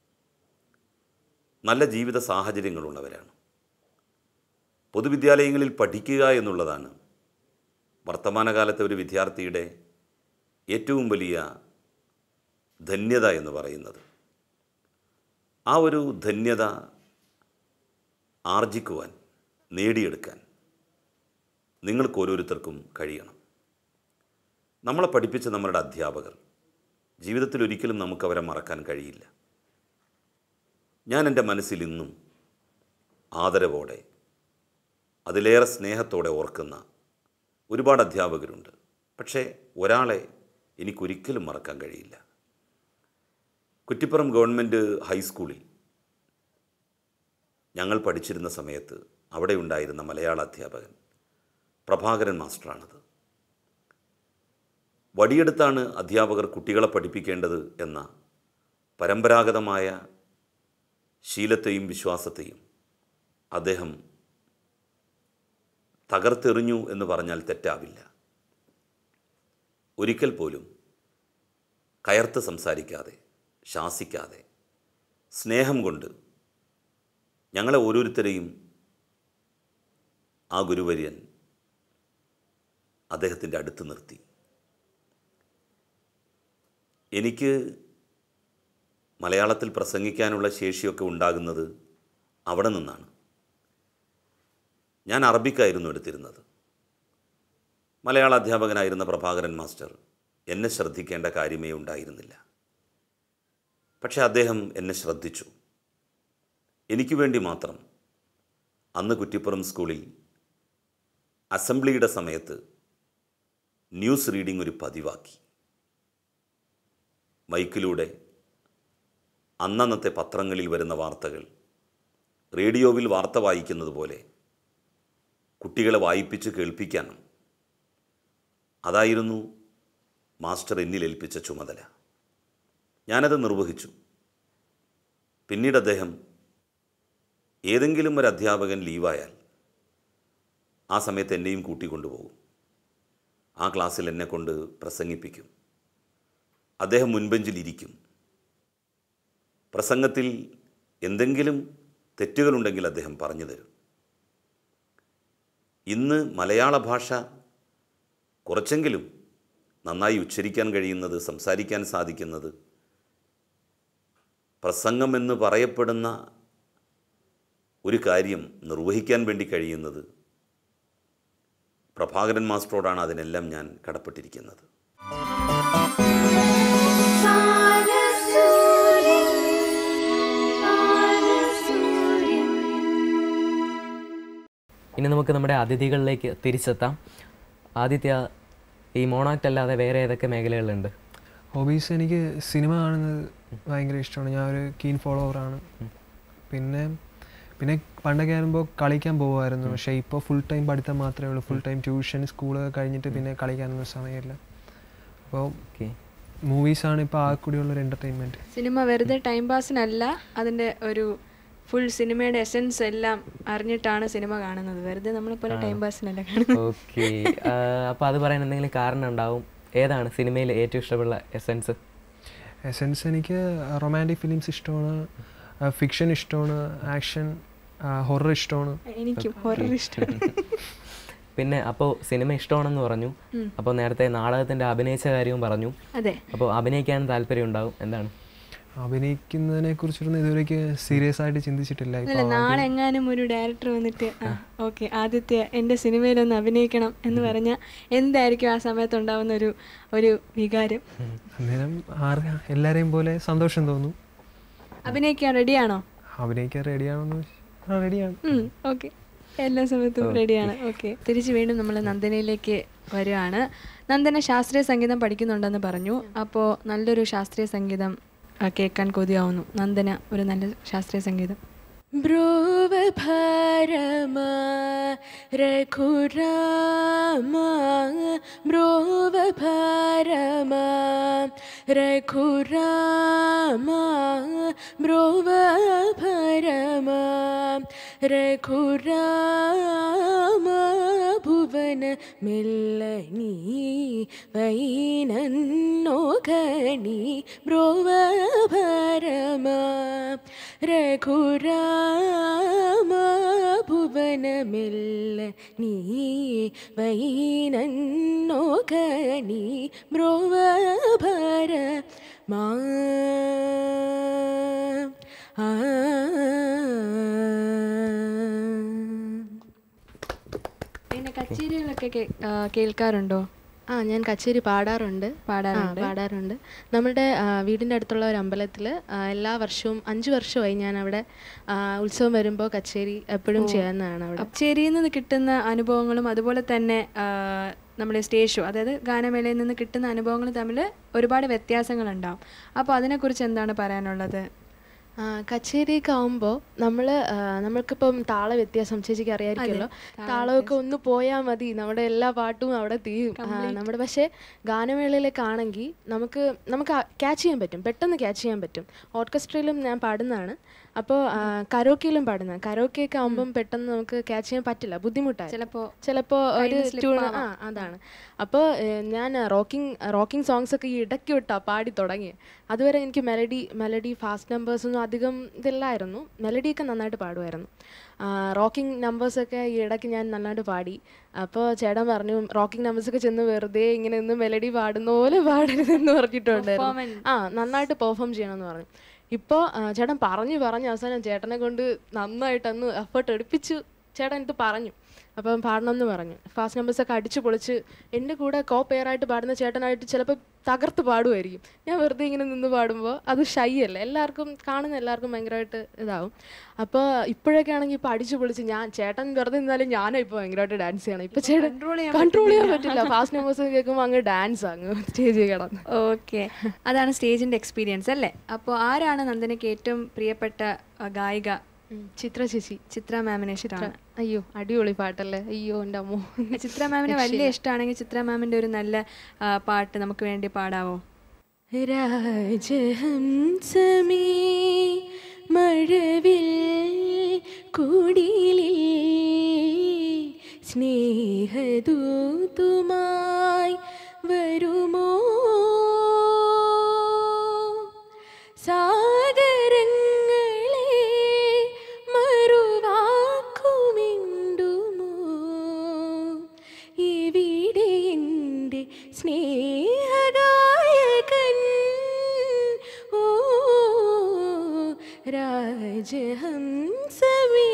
[SPEAKER 7] നല്ല ജീവിത സാഹചര്യങ്ങളുള്ളവരാണ് പൊതുവിദ്യാലയങ്ങളിൽ പഠിക്കുക എന്നുള്ളതാണ് വർത്തമാനകാലത്തെ ഒരു വിദ്യാർത്ഥിയുടെ ഏറ്റവും വലിയ ധന്യത എന്ന് പറയുന്നത് ആ ഒരു ധന്യത ആർജിക്കുവാൻ നേടിയെടുക്കാൻ നിങ്ങൾക്ക് ഓരോരുത്തർക്കും കഴിയണം നമ്മളെ പഠിപ്പിച്ച നമ്മളുടെ അധ്യാപകർ ജീവിതത്തിൽ ഒരിക്കലും നമുക്കവരെ മറക്കാൻ കഴിയില്ല ഞാൻ എൻ്റെ മനസ്സിൽ ഇന്നും ആദരവോടെ അതിലേറെ സ്നേഹത്തോടെ ഓർക്കുന്ന ഒരുപാട് അധ്യാപകരുണ്ട് പക്ഷേ ഒരാളെ എനിക്കൊരിക്കലും മറക്കാൻ കഴിയില്ല കുറ്റിപ്പുറം ഗവൺമെൻറ് ഹൈസ്കൂളിൽ ഞങ്ങൾ പഠിച്ചിരുന്ന സമയത്ത് അവിടെ ഉണ്ടായിരുന്ന മലയാള അധ്യാപകൻ പ്രഭാകരൻ മാസ്റ്ററാണത് വടിയെടുത്താണ് അധ്യാപകർ കുട്ടികളെ പഠിപ്പിക്കേണ്ടത് എന്ന പരമ്പരാഗതമായ ശീലത്തെയും വിശ്വാസത്തെയും അദ്ദേഹം തകർത്തെറിഞ്ഞു എന്ന് പറഞ്ഞാൽ തെറ്റാവില്ല ഒരിക്കൽ പോലും കയർത്ത് സംസാരിക്കാതെ ശാസിക്കാതെ സ്നേഹം കൊണ്ട് ഞങ്ങളെ ഓരോരുത്തരെയും ആ ഗുരുവര്യൻ അദ്ദേഹത്തിൻ്റെ അടുത്ത് നിർത്തി എനിക്ക് മലയാളത്തിൽ പ്രസംഗിക്കാനുള്ള ശേഷിയൊക്കെ ഉണ്ടാകുന്നത് അവിടെ നിന്നാണ് ഞാൻ അറബിക്കായിരുന്നു എടുത്തിരുന്നത് മലയാള അധ്യാപകനായിരുന്ന പ്രഭാകരൻ മാസ്റ്റർ എന്നെ ശ്രദ്ധിക്കേണ്ട കാര്യമേ ഉണ്ടായിരുന്നില്ല പക്ഷെ അദ്ദേഹം എന്നെ ശ്രദ്ധിച്ചു എനിക്ക് വേണ്ടി മാത്രം അന്ന് കുറ്റിപ്പുറം സ്കൂളിൽ അസംബ്ലിയുടെ സമയത്ത് ന്യൂസ് റീഡിംഗ് ഒരു പതിവാക്കി മൈക്കിലൂടെ അന്നന്നത്തെ പത്രങ്ങളിൽ വരുന്ന വാർത്തകൾ റേഡിയോവിൽ വാർത്ത വായിക്കുന്നത് പോലെ കുട്ടികളെ വായിപ്പിച്ച് കേൾപ്പിക്കാനും അതായിരുന്നു മാസ്റ്റർ എന്നിൽ ഏൽപ്പിച്ച ചുമതല ഞാനത് നിർവഹിച്ചു പിന്നീട് അദ്ദേഹം ഏതെങ്കിലും ഒരു അധ്യാപകൻ ലീവായാൽ ആ സമയത്ത് എന്നെയും കൂട്ടിക്കൊണ്ടുപോകും ആ ക്ലാസ്സിൽ എന്നെ കൊണ്ട് പ്രസംഗിപ്പിക്കും അദ്ദേഹം മുൻബെഞ്ചിലിരിക്കും പ്രസംഗത്തിൽ എന്തെങ്കിലും തെറ്റുകളുണ്ടെങ്കിൽ അദ്ദേഹം പറഞ്ഞു തരും ഇന്ന് മലയാള ഭാഷ കുറച്ചെങ്കിലും നന്നായി ഉച്ചരിക്കാൻ കഴിയുന്നത് സംസാരിക്കാൻ സാധിക്കുന്നത് പ്രസംഗം എന്ന് പറയപ്പെടുന്ന ഒരു കാര്യം നിർവഹിക്കാൻ വേണ്ടി കഴിയുന്നത് പ്രഭാകരൻ മാസ്റ്ററോടാണ് അതിനെല്ലാം ഞാൻ കടപ്പെട്ടിരിക്കുന്നത്
[SPEAKER 2] ഇനി നമുക്ക് നമ്മുടെ അതിഥികളിലേക്ക് തിരിച്ചെത്താം ആദിത്യ ഈ മോണാക്ട് അല്ലാതെ വേറെ ഏതൊക്കെ മേഖലകളുണ്ട്
[SPEAKER 5] ഹോബീസ് എനിക്ക് സിനിമ കാണുന്നത് ഭയങ്കര ഇഷ്ടമാണ് ഞാൻ ഒരു കീൻ ഫോളോവറാണ് പിന്നെ പിന്നെ പണ്ടൊക്കെ ആകുമ്പോൾ കളിക്കാൻ പോകുമായിരുന്നു പക്ഷേ ഇപ്പോൾ ഫുൾ ടൈം പഠിത്തം മാത്രമേ ഉള്ളൂ ഫുൾ ടൈം ട്യൂഷൻ സ്കൂൾ കഴിഞ്ഞിട്ട് പിന്നെ കളിക്കാനൊന്നും സമയമില്ല അപ്പോൾ
[SPEAKER 2] ഓക്കെ
[SPEAKER 5] മൂവീസാണ് ഇപ്പോൾ ആ കൂടിയുള്ളൊരു എൻ്റർടൈൻമെൻറ്റ്
[SPEAKER 1] സിനിമ വെറുതെ ടൈം പാസിനല്ല അതിൻ്റെ ഒരു ഫുൾ സിനിമയുടെ എസെൻസ് എല്ലാം അറിഞ്ഞിട്ടാണ് സിനിമ കാണുന്നത് വെറുതെ നമ്മളെപ്പോലെ ടൈം പാസിനല്ല കാണുന്നത്
[SPEAKER 2] ഓക്കെ അപ്പോൾ അത് പറയാൻ എന്തെങ്കിലും കാരണം ഉണ്ടാവും ഏതാണ് സിനിമയിൽ ഏറ്റവും ഇഷ്ടമുള്ള എസെൻസ്
[SPEAKER 5] എസെൻസ് എനിക്ക് റൊമാൻറ്റിക് ഫിലിംസ് ഇഷ്ടമാണ് ഫിക്ഷൻ ഇഷ്ടമാണ് ആക്ഷൻ ഹൊറർ ഇഷ്ടമാണ്
[SPEAKER 1] എനിക്കും ഹൊറർ ഇഷ്ടം
[SPEAKER 2] പിന്നെ അപ്പോൾ സിനിമ ഇഷ്ടമാണെന്ന് പറഞ്ഞു അപ്പോൾ നേരത്തെ നാടകത്തിൻ്റെ അഭിനയിച്ച കാര്യവും പറഞ്ഞു
[SPEAKER 1] അതെ
[SPEAKER 2] അപ്പോൾ അഭിനയിക്കാൻ താല്പര്യം ഉണ്ടാവും എന്താണ്
[SPEAKER 5] അഭിനയിക്കുന്നതിനെ കുറിച്ചൊന്നും ഇതുവരേക്ക് സീരിയസ് ആയിട്ട് ചിന്തിച്ചിട്ടില്ല
[SPEAKER 1] അല്ല
[SPEAKER 5] ഇപ്പോൾ
[SPEAKER 1] നാളെ എങ്ങാനും ഒരു ഡയറക്ടർ വന്നിട്ട് ഓക്കെ ആദ്യത്തെ എൻ്റെ സിനിമയിലൊന്ന് അഭിനയിക്കണം എന്ന് പറഞ്ഞാൽ എന്തായിരിക്കും ആ സമയത്ത് ഉണ്ടാവുന്ന ഒരു ഒരു വികാരം
[SPEAKER 5] അന്നേരം ആറ് എല്ലാവരെയും പോലെ സന്തോഷം തോന്നും
[SPEAKER 1] അഭിനയിക്കാൻ റെഡിയാണോ
[SPEAKER 5] അഭിനയിക്കാൻ റെഡിയാണെന്ന് ആ റെഡിയാണ്
[SPEAKER 1] ഓക്കെ എല്ലാ സമയത്തും റെഡിയാണ് ഓക്കെ തിരിച്ച് വീണ്ടും നമ്മൾ നന്ദനയിലേക്ക് വരുവാണ് നന്ദന ശാസ്ത്രീയ സംഗീതം പഠിക്കുന്നുണ്ടെന്ന് പറഞ്ഞു അപ്പോൾ നല്ലൊരു ശാസ്ത്രീയ സംഗീതം ആ, കേൾക്കാൻ കൊതിയാവുന്നു നന്ദന ഒരു നല്ല ശാസ്ത്രീയ സംഗീതം
[SPEAKER 4] ബ്രോവ ഭാരമ രഘുരാമ ബ്രോവ ഭാരമ രഘുരാമ ബ്രോവ ഭാരമ രഘുരാമ ഭുവന മില്ലനീ വൈനന്നോഗണി ബ്രോവ ഭരമ രഘുരാമ ഭുവനമില്ല നീ വൈനന്നോഗണി ബ്രോവ ഭര മാ ആ
[SPEAKER 1] പിന്നെ കച്ചേരികളൊക്കെ കേ- ആ, കേൾക്കാറുണ്ടോ
[SPEAKER 4] ആ ഞാൻ കച്ചേരി പാടാറുണ്ട്
[SPEAKER 1] പാടാറുണ്ട്.
[SPEAKER 4] ആ, പാടാറുണ്ട് നമ്മുടെ ആ, വീടിൻ്റെ അടുത്തുള്ള ഒരു അമ്പലത്തിൽ എല്ലാ വർഷവും അഞ്ച് വർഷമായി ഞാൻ അവിടെ ആ, ഉത്സവം വരുമ്പോൾ കച്ചേരി എപ്പോഴും ചെയ്യുന്നതാണ് അവിടെ
[SPEAKER 1] കച്ചേരിയിൽ നിന്ന് കിട്ടുന്ന അനുഭവങ്ങളും അതുപോലെ തന്നെ ആ, നമ്മുടെ സ്റ്റേജ് ഷോ അതായത് ഗാനമേളയിൽ നിന്ന് കിട്ടുന്ന അനുഭവങ്ങൾ തമ്മിൽ ഒരുപാട് വ്യത്യാസങ്ങളുണ്ടാവും അപ്പോൾ അതിനെക്കുറിച്ച് എന്താണ് പറയാനുള്ളത്
[SPEAKER 4] ആ, കച്ചേരിയൊക്കെ ആവുമ്പോൾ നമ്മൾ നമ്മൾക്കിപ്പം താള വ്യത്യാസം ചേച്ചിക്ക് അറിയാമായിരിക്കുമല്ലോ താളമൊക്കെ ഒന്ന് പോയാൽ മതി നമ്മുടെ എല്ലാ പാട്ടും അവിടെ തീരും ആ, നമ്മുടെ പക്ഷേ ഗാനമേളയിലൊക്കെ ആണെങ്കിൽ നമുക്ക് നമുക്ക് ക്യാച്ച് ചെയ്യാൻ പറ്റും പെട്ടെന്ന് ക്യാച്ച് ചെയ്യാൻ പറ്റും ഓർക്കസ്ട്രയിലും ഞാൻ പാടുന്നതാണ് അപ്പോൾ കരോക്കയിലും പാടുന്നതാണ് കരോക്കയൊക്കെ ആകുമ്പം പെട്ടെന്ന് നമുക്ക് ക്യാച്ച് ചെയ്യാൻ പറ്റില്ല ബുദ്ധിമുട്ടാണ്
[SPEAKER 1] ചിലപ്പോൾ
[SPEAKER 4] ചിലപ്പോൾ ഒരു ട്യൂൺ ആ അതാണ് അപ്പോൾ ഞാൻ റോക്കിംഗ് റോക്കിംഗ് സോങ്സ് ഒക്കെ ഈ ഇടയ്ക്ക് വിട്ടാ പാടി തുടങ്ങി അതുവരെ എനിക്ക് മെലഡി മെലഡി ഫാസ്റ്റ് നമ്പേഴ്സ് ഒന്നും അധികം ഇതില്ലായിരുന്നു മെലഡിയൊക്കെ നന്നായിട്ട് പാടുമായിരുന്നു റോക്കിംഗ് നമ്പേഴ്സൊക്കെ ഈ ഇടയ്ക്ക് ഞാൻ നന്നായിട്ട് പാടി അപ്പോൾ ചേട്ടൻ പറഞ്ഞു റോക്കിംഗ് നമ്പേഴ്സൊക്കെ ചെന്ന് വെറുതെ ഇങ്ങനെ നിന്ന് മെലഡി പാടുന്ന പോലെ പാടരുതെന്ന് പറഞ്ഞിട്ടുണ്ടായിരുന്നു ആ നന്നായിട്ട് പെർഫോം ചെയ്യണമെന്ന് പറഞ്ഞു ഇപ്പോൾ ചേട്ടൻ പറഞ്ഞു പറഞ്ഞ് അവസാനം ചേട്ടനെ കൊണ്ട് നന്നായിട്ട് അന്ന് എഫേർട്ട് എടുപ്പിച്ചു ചേട്ടൻ ഇത് പറഞ്ഞു അപ്പം പാടണമെന്ന് പറഞ്ഞു ഫാസ്റ്റ് നമ്പേഴ്സൊക്കെ അടിച്ച് പൊളിച്ച് എൻ്റെ കൂടെ കോ പെയറായിട്ട് പാടുന്ന ചേട്ടനായിട്ട് ചിലപ്പോൾ തകർത്ത് പാടുമായിരിക്കും ഞാൻ വെറുതെ ഇങ്ങനെ നിന്ന് പാടുമ്പോൾ അത് ഷൈ അല്ല എല്ലാവർക്കും കാണുന്ന എല്ലാവർക്കും ഭയങ്കരമായിട്ട് ഇതാവും അപ്പോൾ ഇപ്പോഴൊക്കെ ആണെങ്കിൽ ഇപ്പോൾ അടിച്ച് പൊളിച്ച് ഞാൻ ചേട്ടൻ വെറുതെ നിന്നാലും ഞാനും ഇപ്പോൾ ഭയങ്കരമായിട്ട് ഡാൻസ് ചെയ്യണം ഇപ്പോൾ ചേട്ടൻ
[SPEAKER 1] control ചെയ്യാൻ
[SPEAKER 4] കൺട്രോൾ ചെയ്യാൻ പറ്റില്ല ഫാസ്റ്റ് നമ്പേഴ്സ് കേൾക്കുമ്പോൾ അങ്ങ് ഡാൻസ് അങ്ങ് സ്റ്റേജിൽ കിടന്ന്
[SPEAKER 1] ഓക്കെ അതാണ് സ്റ്റേജിന്റെ എക്സ്പീരിയൻസ് അല്ലേ അപ്പോൾ ആരാണ് നന്ദനയ്ക്ക് ഏറ്റവും പ്രിയപ്പെട്ട ആ, ഗായിക
[SPEAKER 4] ചിത്ര ചേച്ചി
[SPEAKER 1] ചിത്ര മാമിനെ ഇഷ്ടമാണ്
[SPEAKER 4] അയ്യോ അടിപൊളി പാട്ടല്ലേ അയ്യോ എൻ്റെ അമ്മോ
[SPEAKER 1] ചിത്ര മാമിനെ വലിയ ഇഷ്ടമാണെങ്കിൽ ചിത്ര മാമിന്റെ ഒരു നല്ല ആ, പാട്ട് നമുക്ക് വേണ്ടി പാടാവോ
[SPEAKER 4] രാജഹംസമേ മഴവിൽ കുടിലിൽ സ്നേഹദൂതുമായി വരുമോ സാഗരങ്ങളെ മറുവാക്കുമിണ്ടുമോ ഇവിടെ എൻ്റെ സ്നേഹഗായകൻ ഓ രാജഹംസമേ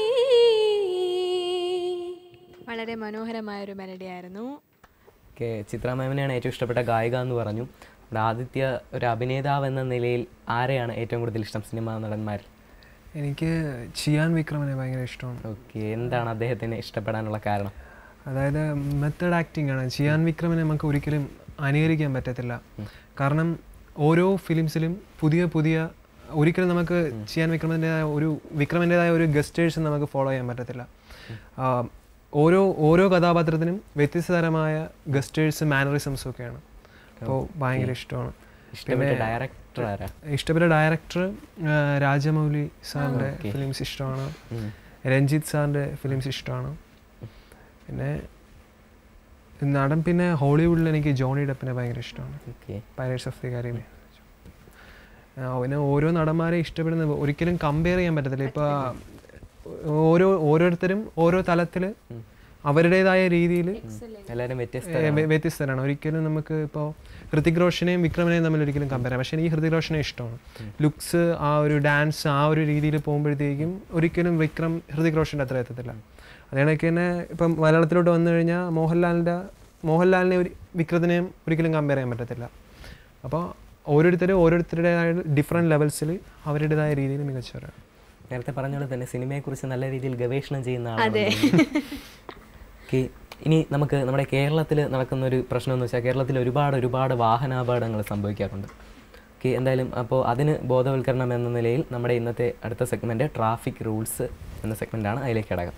[SPEAKER 1] വളരെ മനോഹരമായ ഒരു മെലഡി ആയിരുന്നു
[SPEAKER 2] ഓക്കെ ചിത്ര മാമിനെയാണ് ഏറ്റവും ഇഷ്ടപ്പെട്ട ഗായിക എന്ന് പറഞ്ഞു നമ്മുടെ ആദിത്യ ഒരു അഭിനേതാവ് എന്ന നിലയിൽ ആരെയാണ് ഏറ്റവും കൂടുതൽ ഇഷ്ടം സിനിമാ നടന്മാരിൽ
[SPEAKER 5] എനിക്ക് ചിയാൻ വിക്രമനെ ഭയങ്കര ഇഷ്ടമാണ്
[SPEAKER 2] ഓക്കെ എന്താണ് അദ്ദേഹത്തിന് ഇഷ്ടപ്പെടാനുള്ള കാരണം
[SPEAKER 5] അതായത് മെത്തേഡ് ആക്ടിംഗ് ആണ് ചിയാൻ വിക്രമിനെ നമുക്ക് ഒരിക്കലും അനുകരിക്കാൻ പറ്റത്തില്ല കാരണം ഓരോ ഫിലിംസിലും പുതിയ പുതിയ ഒരിക്കലും നമുക്ക് ചിയാൻ വിക്രമിൻ്റെതായ ഒരു വിക്രമിൻ്റെതായ ഒരു ഗസ്റ്റേഴ്സ് നമുക്ക് ഫോളോ ചെയ്യാൻ പറ്റത്തില്ല ആ, ഓരോ ഓരോ കഥാപാത്രത്തിനും വ്യത്യസ്ത തരമായ ഗസ്റ്റേഴ്സ് മാനറിസംസും ഒക്കെയാണ് അപ്പോൾ ഭയങ്കര ഇഷ്ടമാണ്
[SPEAKER 2] ഇഷ്ടപ്പെട്ട ഡയറക്ടർ ആരാ
[SPEAKER 5] ഇഷ്ടപ്പെട്ട ഡയറക്ടർ രാജമൗലി സാറിൻ്റെ ഫിലിംസ് ഇഷ്ടമാണ് രഞ്ജിത്ത് സാറിൻ്റെ ഫിലിംസ് ഇഷ്ടമാണ് പിന്നെ നടൻ പിന്നെ ഹോളിവുഡിൽ എനിക്ക് ജോണി ഡെപ്പിനെ ഭയങ്കര ഇഷ്ടമാണ്
[SPEAKER 2] okay
[SPEAKER 5] pirates of the Caribbean പിന്നെ ഓരോ നടന്മാരെ ഇഷ്ടപ്പെടുന്ന ഒരിക്കലും കമ്പയർ ചെയ്യാൻ പറ്റത്തില്ല ഇപ്പോൾ ഓരോ ഓരോരുത്തരും ഓരോ തലത്തിൽ അവരുടേതായ രീതിയിൽ
[SPEAKER 2] എല്ലാവരും വ്യത്യസ്ത
[SPEAKER 5] വ്യത്യസ്തരാണ് ഒരിക്കലും നമുക്ക് ഇപ്പോൾ ഹൃതിക് റോഷനെയും വിക്രമനെയും തമ്മിൽ ഒരിക്കലും കമ്പയർ ചെയ്യാം പക്ഷേ എനിക്ക് ഹൃതിക് റോഷനെ ഇഷ്ടമാണ് ലുക്സ് ആ ഒരു ഡാൻസ് ആ ഒരു രീതിയിൽ പോകുമ്പോഴത്തേക്കും ഒരിക്കലും വിക്രം ഹൃതിക് റോഷൻ്റെ അത്ര എത്തത്തില്ല അതേണക്ക് തന്നെ ഇപ്പം മലയാളത്തിലോട്ട് വന്നു കഴിഞ്ഞാൽ മോഹൻലാലിൻ്റെ മോഹൻലാലിനെ ഒരു വിക്രത്തിനെയും ഒരിക്കലും കമ്പയർ ചെയ്യാൻ പറ്റത്തില്ല അപ്പോൾ ഓരോരുത്തരും ഓരോരുത്തരുടേതായ ഡിഫറെൻറ്റ് ലെവൽസിൽ അവരുടേതായ രീതിയിൽ മികച്ചവരാണ്
[SPEAKER 2] നേരത്തെ പറഞ്ഞ പോലെ തന്നെ സിനിമയെക്കുറിച്ച് നല്ല രീതിയിൽ ഗവേഷണം ചെയ്യുന്ന
[SPEAKER 1] അതെ.
[SPEAKER 2] ആളാണ് ഓക്കെ ഇനി നമുക്ക് നമ്മുടെ കേരളത്തിൽ നടക്കുന്ന ഒരു പ്രശ്നം എന്ന് വെച്ചാൽ കേരളത്തിൽ ഒരുപാട് ഒരുപാട് വാഹനാപകടങ്ങൾ സംഭവിക്കാറുണ്ട് ഓക്കെ എന്തായാലും അപ്പോൾ അതിന് ബോധവൽക്കരണം എന്ന നിലയിൽ നമ്മുടെ ഇന്നത്തെ അടുത്ത സെഗ്മെൻറ്റ് ട്രാഫിക് റൂൾസ് എന്ന സെഗ്മെൻറ്റാണ് അതിലേക്ക് കിടക്കാം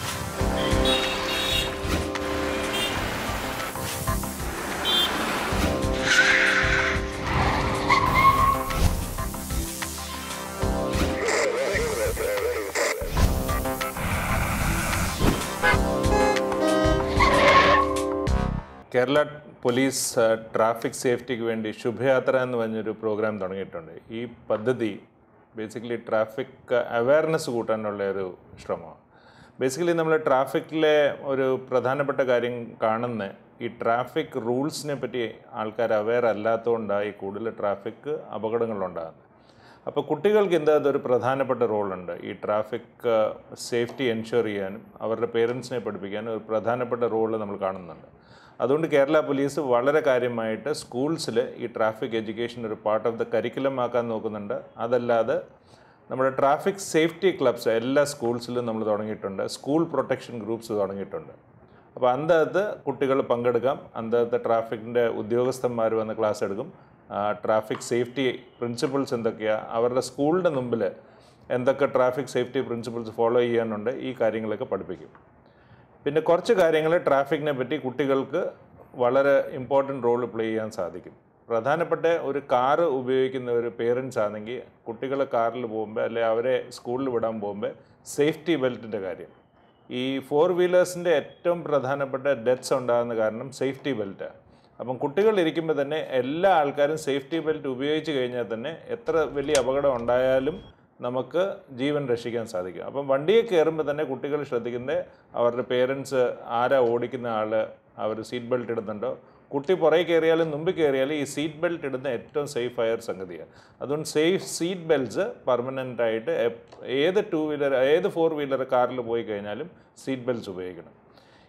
[SPEAKER 8] കേരള പോലീസ് ആ, ട്രാഫിക് സേഫ്റ്റിക്ക് വേണ്ടി ശുഭയാത്ര എന്ന് പറഞ്ഞൊരു പ്രോഗ്രാം തുടങ്ങിയിട്ടുണ്ട് ഈ പദ്ധതി ബേസിക്കലി ട്രാഫിക് അവയർനെസ് കൂട്ടാനുള്ള ഒരു ശ്രമമാണ് ബേസിക്കലി നമ്മൾ ട്രാഫിക്കിലെ ഒരു പ്രധാനപ്പെട്ട കാര്യം കാണുന്ന ഈ ട്രാഫിക് റൂൾസിനെ പറ്റി ആൾക്കാർ അവെയർ അല്ലാത്തതുകൊണ്ടാണ് ഈ കൂടുതൽ ട്രാഫിക് അപകടങ്ങളുണ്ടാകുന്നത് അപ്പോൾ കുട്ടികൾക്ക് എന്താ അതൊരു പ്രധാനപ്പെട്ട റോളുണ്ട് ഈ ട്രാഫിക് സേഫ്റ്റി എൻഷുർ ചെയ്യാനും അവരുടെ പേരൻസിനെ പഠിപ്പിക്കാനും ഒരു പ്രധാനപ്പെട്ട റോള് നമ്മൾ കാണുന്നുണ്ട് അതുകൊണ്ട് കേരള പോലീസ് വളരെ കാര്യമായിട്ട് സ്കൂൾസിൽ ഈ ട്രാഫിക് എഡ്യൂക്കേഷൻ ഒരു പാർട്ട് ഓഫ് ദ കരിക്കുലം ആക്കാൻ നോക്കുന്നുണ്ട് അതല്ലാതെ നമ്മുടെ ട്രാഫിക് സേഫ്റ്റി ക്ലബ്സ് എല്ലാ സ്കൂൾസിലും നമ്മൾ തുടങ്ങിയിട്ടുണ്ട് സ്കൂൾ പ്രൊട്ടക്ഷൻ ഗ്രൂപ്പ്സ് തുടങ്ങിയിട്ടുണ്ട് അപ്പോൾ അന്തകത്ത് കുട്ടികൾ പങ്കെടുക്കാം അന്തകത്ത് ട്രാഫിക്കിൻ്റെ ഉദ്യോഗസ്ഥന്മാർ വന്ന് ക്ലാസ് എടുക്കും ട്രാഫിക് സേഫ്റ്റി പ്രിൻസിപ്പിൾസ് എന്തൊക്കെയാണ് അവരുടെ സ്കൂളിൻ്റെ മുമ്പിൽ എന്തൊക്കെ ട്രാഫിക് സേഫ്റ്റി പ്രിൻസിപ്പിൾസ് ഫോളോ ചെയ്യാനുണ്ട് ഈ കാര്യങ്ങളൊക്കെ പഠിപ്പിക്കും പിന്നെ കുറച്ച് കാര്യങ്ങൾ ട്രാഫിക്കിനെ പറ്റി കുട്ടികൾക്ക് വളരെ ഇമ്പോർട്ടൻ്റ് റോൾ പ്ലേ ചെയ്യാൻ സാധിക്കും പ്രധാനപ്പെട്ട ഒരു കാറ് ഉപയോഗിക്കുന്ന ഒരു പേരൻസ് ആണെങ്കിൽ കുട്ടികളെ കാറിൽ പോകുമ്പോൾ അല്ലെങ്കിൽ അവരെ സ്കൂളിൽ വിടാൻ പോകുമ്പോൾ സേഫ്റ്റി ബെൽറ്റിൻ്റെ കാര്യം ഈ ഫോർ വീലേഴ്സിൻ്റെ ഏറ്റവും പ്രധാനപ്പെട്ട ഡെത്ത്സ് ഉണ്ടാകുന്ന കാരണം സേഫ്റ്റി ബെൽറ്റാണ് അപ്പം കുട്ടികൾ ഇരിക്കുമ്പോൾ തന്നെ എല്ലാ ആൾക്കാരും സേഫ്റ്റി ബെൽറ്റ് ഉപയോഗിച്ച് കഴിഞ്ഞാൽ തന്നെ എത്ര വലിയ അപകടം ഉണ്ടായാലും നമുക്ക് ജീവൻ രക്ഷിക്കാൻ സാധിക്കും അപ്പം വണ്ടിയെ കയറുമ്പോൾ തന്നെ കുട്ടികൾ ശ്രദ്ധിക്കുന്നത് അവരുടെ പേരൻസ് ആരാ ഓടിക്കുന്ന ആൾ അവർ സീറ്റ് ബെൽറ്റ് ഇടുന്നുണ്ടോ കുട്ടി പുറകെ കയറിയാലും മുമ്പിൽ കയറിയാലും ഈ സീറ്റ് ബെൽറ്റ് ഇടുന്ന ഏറ്റവും സേഫ് ആയ ഒരു സംഗതിയാണ് അതുകൊണ്ട് സേഫ് സീറ്റ് ബെൽറ്റ്സ് പെർമനൻ്റ് ആയിട്ട് എപ്- ഏത് ടൂ വീലർ ഏത് ഫോർ വീലർ കാറിൽ പോയി കഴിഞ്ഞാലും സീറ്റ് ബെൽറ്റ്സ് ഉപയോഗിക്കണം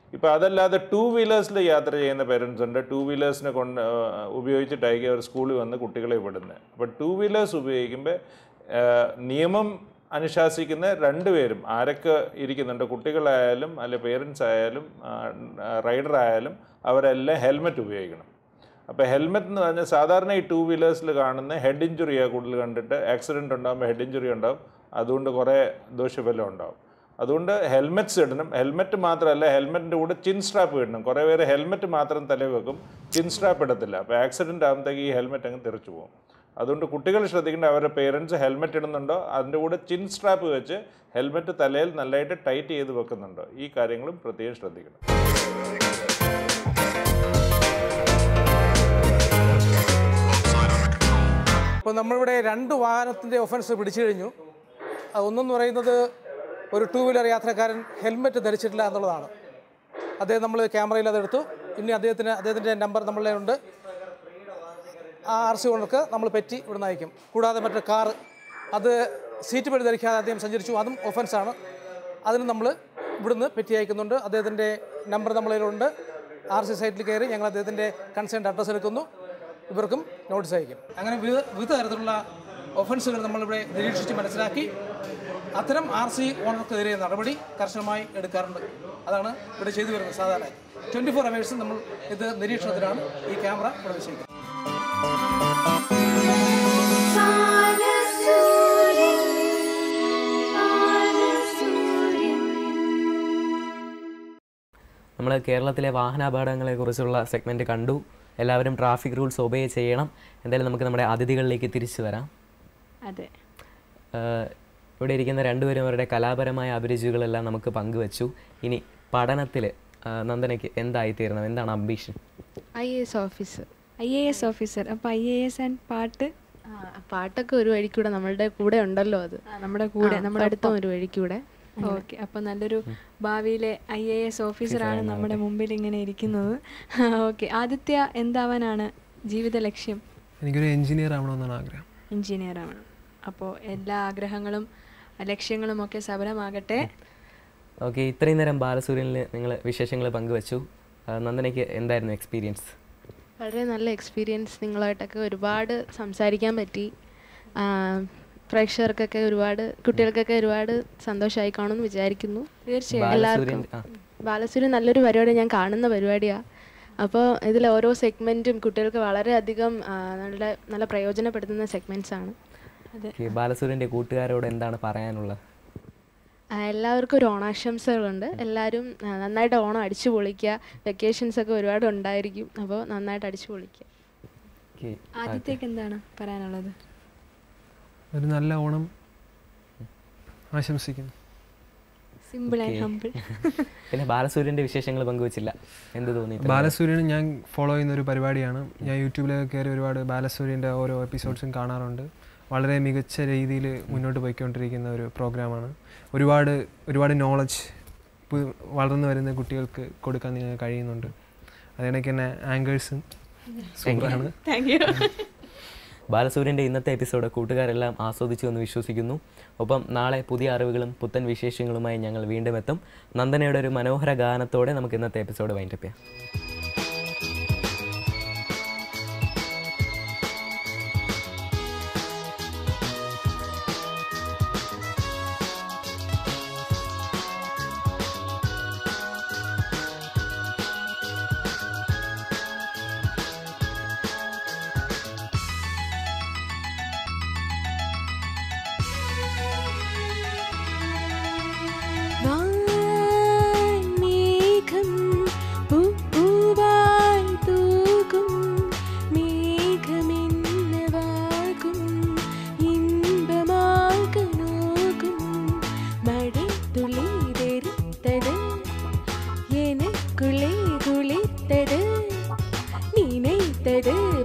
[SPEAKER 8] ഇപ്പോൾ അതല്ലാതെ ടൂ വീലേഴ്സിൽ യാത്ര ചെയ്യുന്ന പേരൻസ് ഉണ്ട് ടൂ വീലേഴ്സിനെ കൊണ്ട് ആ, ഉപയോഗിച്ചിട്ടായിരിക്കും അവർ സ്കൂളിൽ വന്ന് കുട്ടികളെ വിടുന്നത് അപ്പോൾ ടൂ വീലേഴ്സ് ഉപയോഗിക്കുമ്പോൾ ആ, നിയമം അനുശാസിക്കുന്ന രണ്ടുപേരും ആരൊക്കെ ഇരിക്കുന്നുണ്ട് കുട്ടികളായാലും അല്ലെ പേരൻസ് ആയാലും റൈഡർ ആയാലും അവരെല്ലാം ഹെൽമെറ്റ് ഉപയോഗിക്കണം അപ്പോൾ ഹെൽമെറ്റ് എന്ന് പറഞ്ഞാൽ സാധാരണ ഈ ടൂ വീലേഴ്സിൽ കാണുന്ന ഹെഡ് ഇഞ്ചുറിയാണ് കൂടുതൽ കണ്ടിട്ട് ആക്സിഡൻറ്റ് ഉണ്ടാകുമ്പോൾ ഹെഡ് ഇഞ്ചുറി ഉണ്ടാവും അതുകൊണ്ട് കുറേ ദോഷഫലം ഉണ്ടാവും അതുകൊണ്ട് ഹെൽമെറ്റ്സ് ഇടണം ഹെൽമെറ്റ് മാത്രമല്ല ഹെൽമെറ്റിൻ്റെ കൂടെ ചിൻ സ്ട്രാപ്പ് ഇടണം കുറേ പേര് ഹെൽമെറ്റ് മാത്രം തലയിൽ വെക്കും ചിൻ സ്ട്രാപ്പ് ഇടത്തില്ല അപ്പോൾ ആക്സിഡൻറ്റ് ആകുമ്പോഴത്തേക്ക് ഈ ഹെൽമെറ്റ് അങ്ങ് തെറിച്ചു പോകും അതുകൊണ്ട് കുട്ടികൾ ശ്രദ്ധിക്കേണ്ട അവരുടെ പേരൻസ് ഹെൽമെറ്റ് ഇടുന്നുണ്ടോ അതിൻ്റെ കൂടെ ചിൻ സ്ട്രാപ്പ് വെച്ച് ഹെൽമെറ്റ് തലയിൽ നല്ലതായിട്ട് ടൈറ്റ് ചെയ്ത് വെക്കുന്നുണ്ടോ ഈ കാര്യങ്ങളും പ്രത്യേകം ശ്രദ്ധിക്കണം
[SPEAKER 9] ഇപ്പോൾ നമ്മളിവിടെ രണ്ട് വാഹനത്തിൻ്റെ ഒഫൻസ് പിടിച്ചു കഴിഞ്ഞു അത് ഒന്നെന്ന് പറയുന്നത് ഒരു ടൂ വീലർ യാത്രക്കാരൻ ഹെൽമെറ്റ് ധരിച്ചിട്ടില്ല എന്നുള്ളതാണ് അദ്ദേഹം നമ്മൾ ക്യാമറയിൽ അതെടുത്തു ഇനി അദ്ദേഹത്തിന് അദ്ദേഹത്തിൻ്റെ നമ്പർ നമ്മളുടെ ഉണ്ട് ആ ആർ സി ഓണർക്ക് നമ്മൾ പെറ്റി ഇവിടുന്ന് അയക്കും കൂടാതെ മറ്റേ കാറ് അത് സീറ്റ് ബെൽറ്റ് ധരിക്കാതെ അദ്ദേഹം സഞ്ചരിച്ചു അതും ഒഫൻസാണ് അതിന് നമ്മൾ ഇവിടുന്ന് പെറ്റി അയക്കുന്നുണ്ട് അദ്ദേഹത്തിൻ്റെ നമ്പർ നമ്മളിലുണ്ട് ആർ സി സൈറ്റിൽ കയറി ഞങ്ങൾ അദ്ദേഹത്തിൻ്റെ കൺസേൺഡ് അഡ്രസ്സ് എടുക്കുന്നു ഇവർക്കും നോട്ടീസ് അയക്കും അങ്ങനെ വിവിധ വിവിധ തരത്തിലുള്ള ഒഫൻസുകൾ നമ്മളിവിടെ നിരീക്ഷിച്ച് മനസ്സിലാക്കി അത്തരം ആർ സി ഓണർക്കെതിരെ നടപടി കർശനമായി എടുക്കാറുണ്ട് അതാണ് ഇവിടെ ചെയ്തു വരുന്നത് സാധാരണ ട്വൻറ്റി ഫോർ അവേഴ്സ് നമ്മൾ ഇത് നിരീക്ഷണത്തിലാണ് ഈ ക്യാമറ ഇവിടെ വെച്ചിരിക്കുന്നത്
[SPEAKER 2] നമ്മൾ കേരളത്തിലെ വാഹനാപകടങ്ങളെക്കുറിച്ചുള്ള സെഗ്മെൻറ്റ് കണ്ടു എല്ലാവരും ട്രാഫിക് റൂൾസ് ഒബേ ചെയ്യണം എന്തായാലും നമുക്ക് നമ്മുടെ അതിഥികളിലേക്ക് തിരിച്ചു വരാം
[SPEAKER 1] അതെ
[SPEAKER 2] ആഹ് ഇവിടെ ഇരിക്കുന്ന രണ്ടുപേരും അവരുടെ കലാപരമായ അഭിരുചികളെല്ലാം നമുക്ക് പങ്കുവച്ചു ഇനി പഠനത്തിൽ നന്ദനയ്ക്ക് എന്തായിത്തീരണം എന്താണ് ambition
[SPEAKER 4] I A S officer
[SPEAKER 1] I A S officer അപ്പോൾ ഐ എ എസ് ആൻഡ് പാട്ട്
[SPEAKER 4] പാട്ടൊക്കെ ഒരു വഴിക്കൂടെ നമ്മളുടെ കൂടെ ഉണ്ടല്ലോ അത്
[SPEAKER 1] ആ, നമ്മുടെ കൂടെ നമ്മുടെ
[SPEAKER 4] പഠിത്തം ഒരു വഴിക്കൂടെ
[SPEAKER 1] ഓക്കെ അപ്പോൾ നല്ലൊരു ഭാവിയിലെ ഐ എ എസ് ഓഫീസറാണ് നമ്മുടെ മുമ്പിൽ ഇങ്ങനെ ഇരിക്കുന്നത് ഓക്കെ ആദിത്യ എന്താവാനാണ് ജീവിത ലക്ഷ്യം
[SPEAKER 5] എനിക്കൊരു എഞ്ചിനീയർ ആവണമെന്നാണ് ആഗ്രഹം
[SPEAKER 1] എഞ്ചിനീയർ ആവണം അപ്പോൾ എല്ലാ ആഗ്രഹങ്ങളും ലക്ഷ്യങ്ങളും ഒക്കെ സഫലമാകട്ടെ
[SPEAKER 2] ഓക്കെ ഇത്രയും നേരം ബാലസൂര്യനിൽ നിങ്ങൾ വിശേഷങ്ങൾ പങ്കുവച്ചു ആഹ് നന്ദനയ്ക്ക് എന്തായിരുന്നു എക്സ്പീരിയൻസ്
[SPEAKER 4] വളരെ നല്ല എക്സ്പീരിയൻസ് നിങ്ങളുമായിട്ടൊക്കെ ഒരുപാട് സംസാരിക്കാൻ പറ്റി ആ, പ്രേക്ഷകർക്കൊക്കെ ഒരുപാട് കുട്ടികൾക്കൊക്കെ ഒരുപാട് സന്തോഷമായി കാണുമെന്ന് വിചാരിക്കുന്നു
[SPEAKER 1] തീർച്ചയായും
[SPEAKER 4] എല്ലാവർക്കും
[SPEAKER 2] ബാലസൂര്യൻ ആ
[SPEAKER 4] ബാലസൂര്യൻ നല്ലൊരു പരിപാടി ഞാൻ കാണുന്ന പരിപാടിയാണ് അപ്പോൾ ഇതിൽ ഓരോ സെഗ്മെൻറ്റും കുട്ടികൾക്ക് വളരെയധികം ആ, നല്ല നല്ല പ്രയോജനപ്പെടുത്തുന്ന സെഗ്മെൻറ്റ്സ് ആണ്
[SPEAKER 2] ഓക്കെ ബാലസൂര്യൻ്റെ കൂട്ടുകാരോട് എന്താണ് പറയാനുള്ളത്
[SPEAKER 4] ആ, എല്ലാവർക്കും ഒരു ഓണാശംസകളുണ്ട് എല്ലാവരും ആ, നന്നായിട്ട് ഓണം അടിച്ചു പൊളിക്കുക വെക്കേഷൻസ് ഒക്കെ ഒരുപാട് ഉണ്ടായിരിക്കും അപ്പോൾ നന്നായിട്ട് അടിച്ചു പൊളിക്കുക
[SPEAKER 2] ഓക്കെ
[SPEAKER 1] ആദിത്യക്ക് എന്താണ് പറയാനുള്ളത്
[SPEAKER 5] ഒരു നല്ല ഓണം ആശംസിക്കുന്നു
[SPEAKER 1] സിമ്പിൾ ആൻഡ് ഹമ്പിൾ
[SPEAKER 2] പിന്നെ ബാലസൂര്യൻ്റെ വിശേഷങ്ങൾ പങ്കുവച്ചില്ല എന്ത് തോന്നി
[SPEAKER 5] ബാലസൂര്യൻ ഞാൻ ഫോളോ ചെയ്യുന്ന ഒരു പരിപാടിയാണ് ഞാൻ യൂട്യൂബിലൊക്കെ കയറി ഒരുപാട് ബാലസൂര്യൻ്റെ ഓരോ എപ്പിസോഡ്സും കാണാറുണ്ട് വളരെ മികച്ച രീതിയിൽ മുന്നോട്ട് പോയിക്കൊണ്ടിരിക്കുന്ന ഒരു പ്രോഗ്രാമാണ് ഒരുപാട് ഒരുപാട് നോളജ് വളർന്നു വരുന്ന കുട്ടികൾക്ക് കൊടുക്കാൻ നിങ്ങൾക്ക് കഴിയുന്നുണ്ട് അതിനിടയ്ക്ക് തന്നെ ആങ്കേഴ്സും സൂപ്പറാണ്
[SPEAKER 1] താങ്ക് യു
[SPEAKER 2] ബാലസൂര്യൻ്റെ ഇന്നത്തെ എപ്പിസോഡ് കൂട്ടുകാരെല്ലാം ആസ്വദിച്ചു എന്ന് വിശ്വസിക്കുന്നു ഒപ്പം നാളെ പുതിയ അറിവുകളും പുത്തൻ വിശേഷങ്ങളുമായി ഞങ്ങൾ വീണ്ടും എത്തും നന്ദനയുടെ ഒരു മനോഹര ഗാനത്തോടെ നമുക്ക് ഇന്നത്തെ എപ്പിസോഡ് വൈൻഡപ്പ് ചെയ്യാം
[SPEAKER 4] മേഘം പൂവായി തൂകും മേഘമെന്നവാകും ഇன்பമാകനോകും മഴത്തുള്ളി തെരുത്തത് எனக்குள்ளே குளித்தது நினைத்தது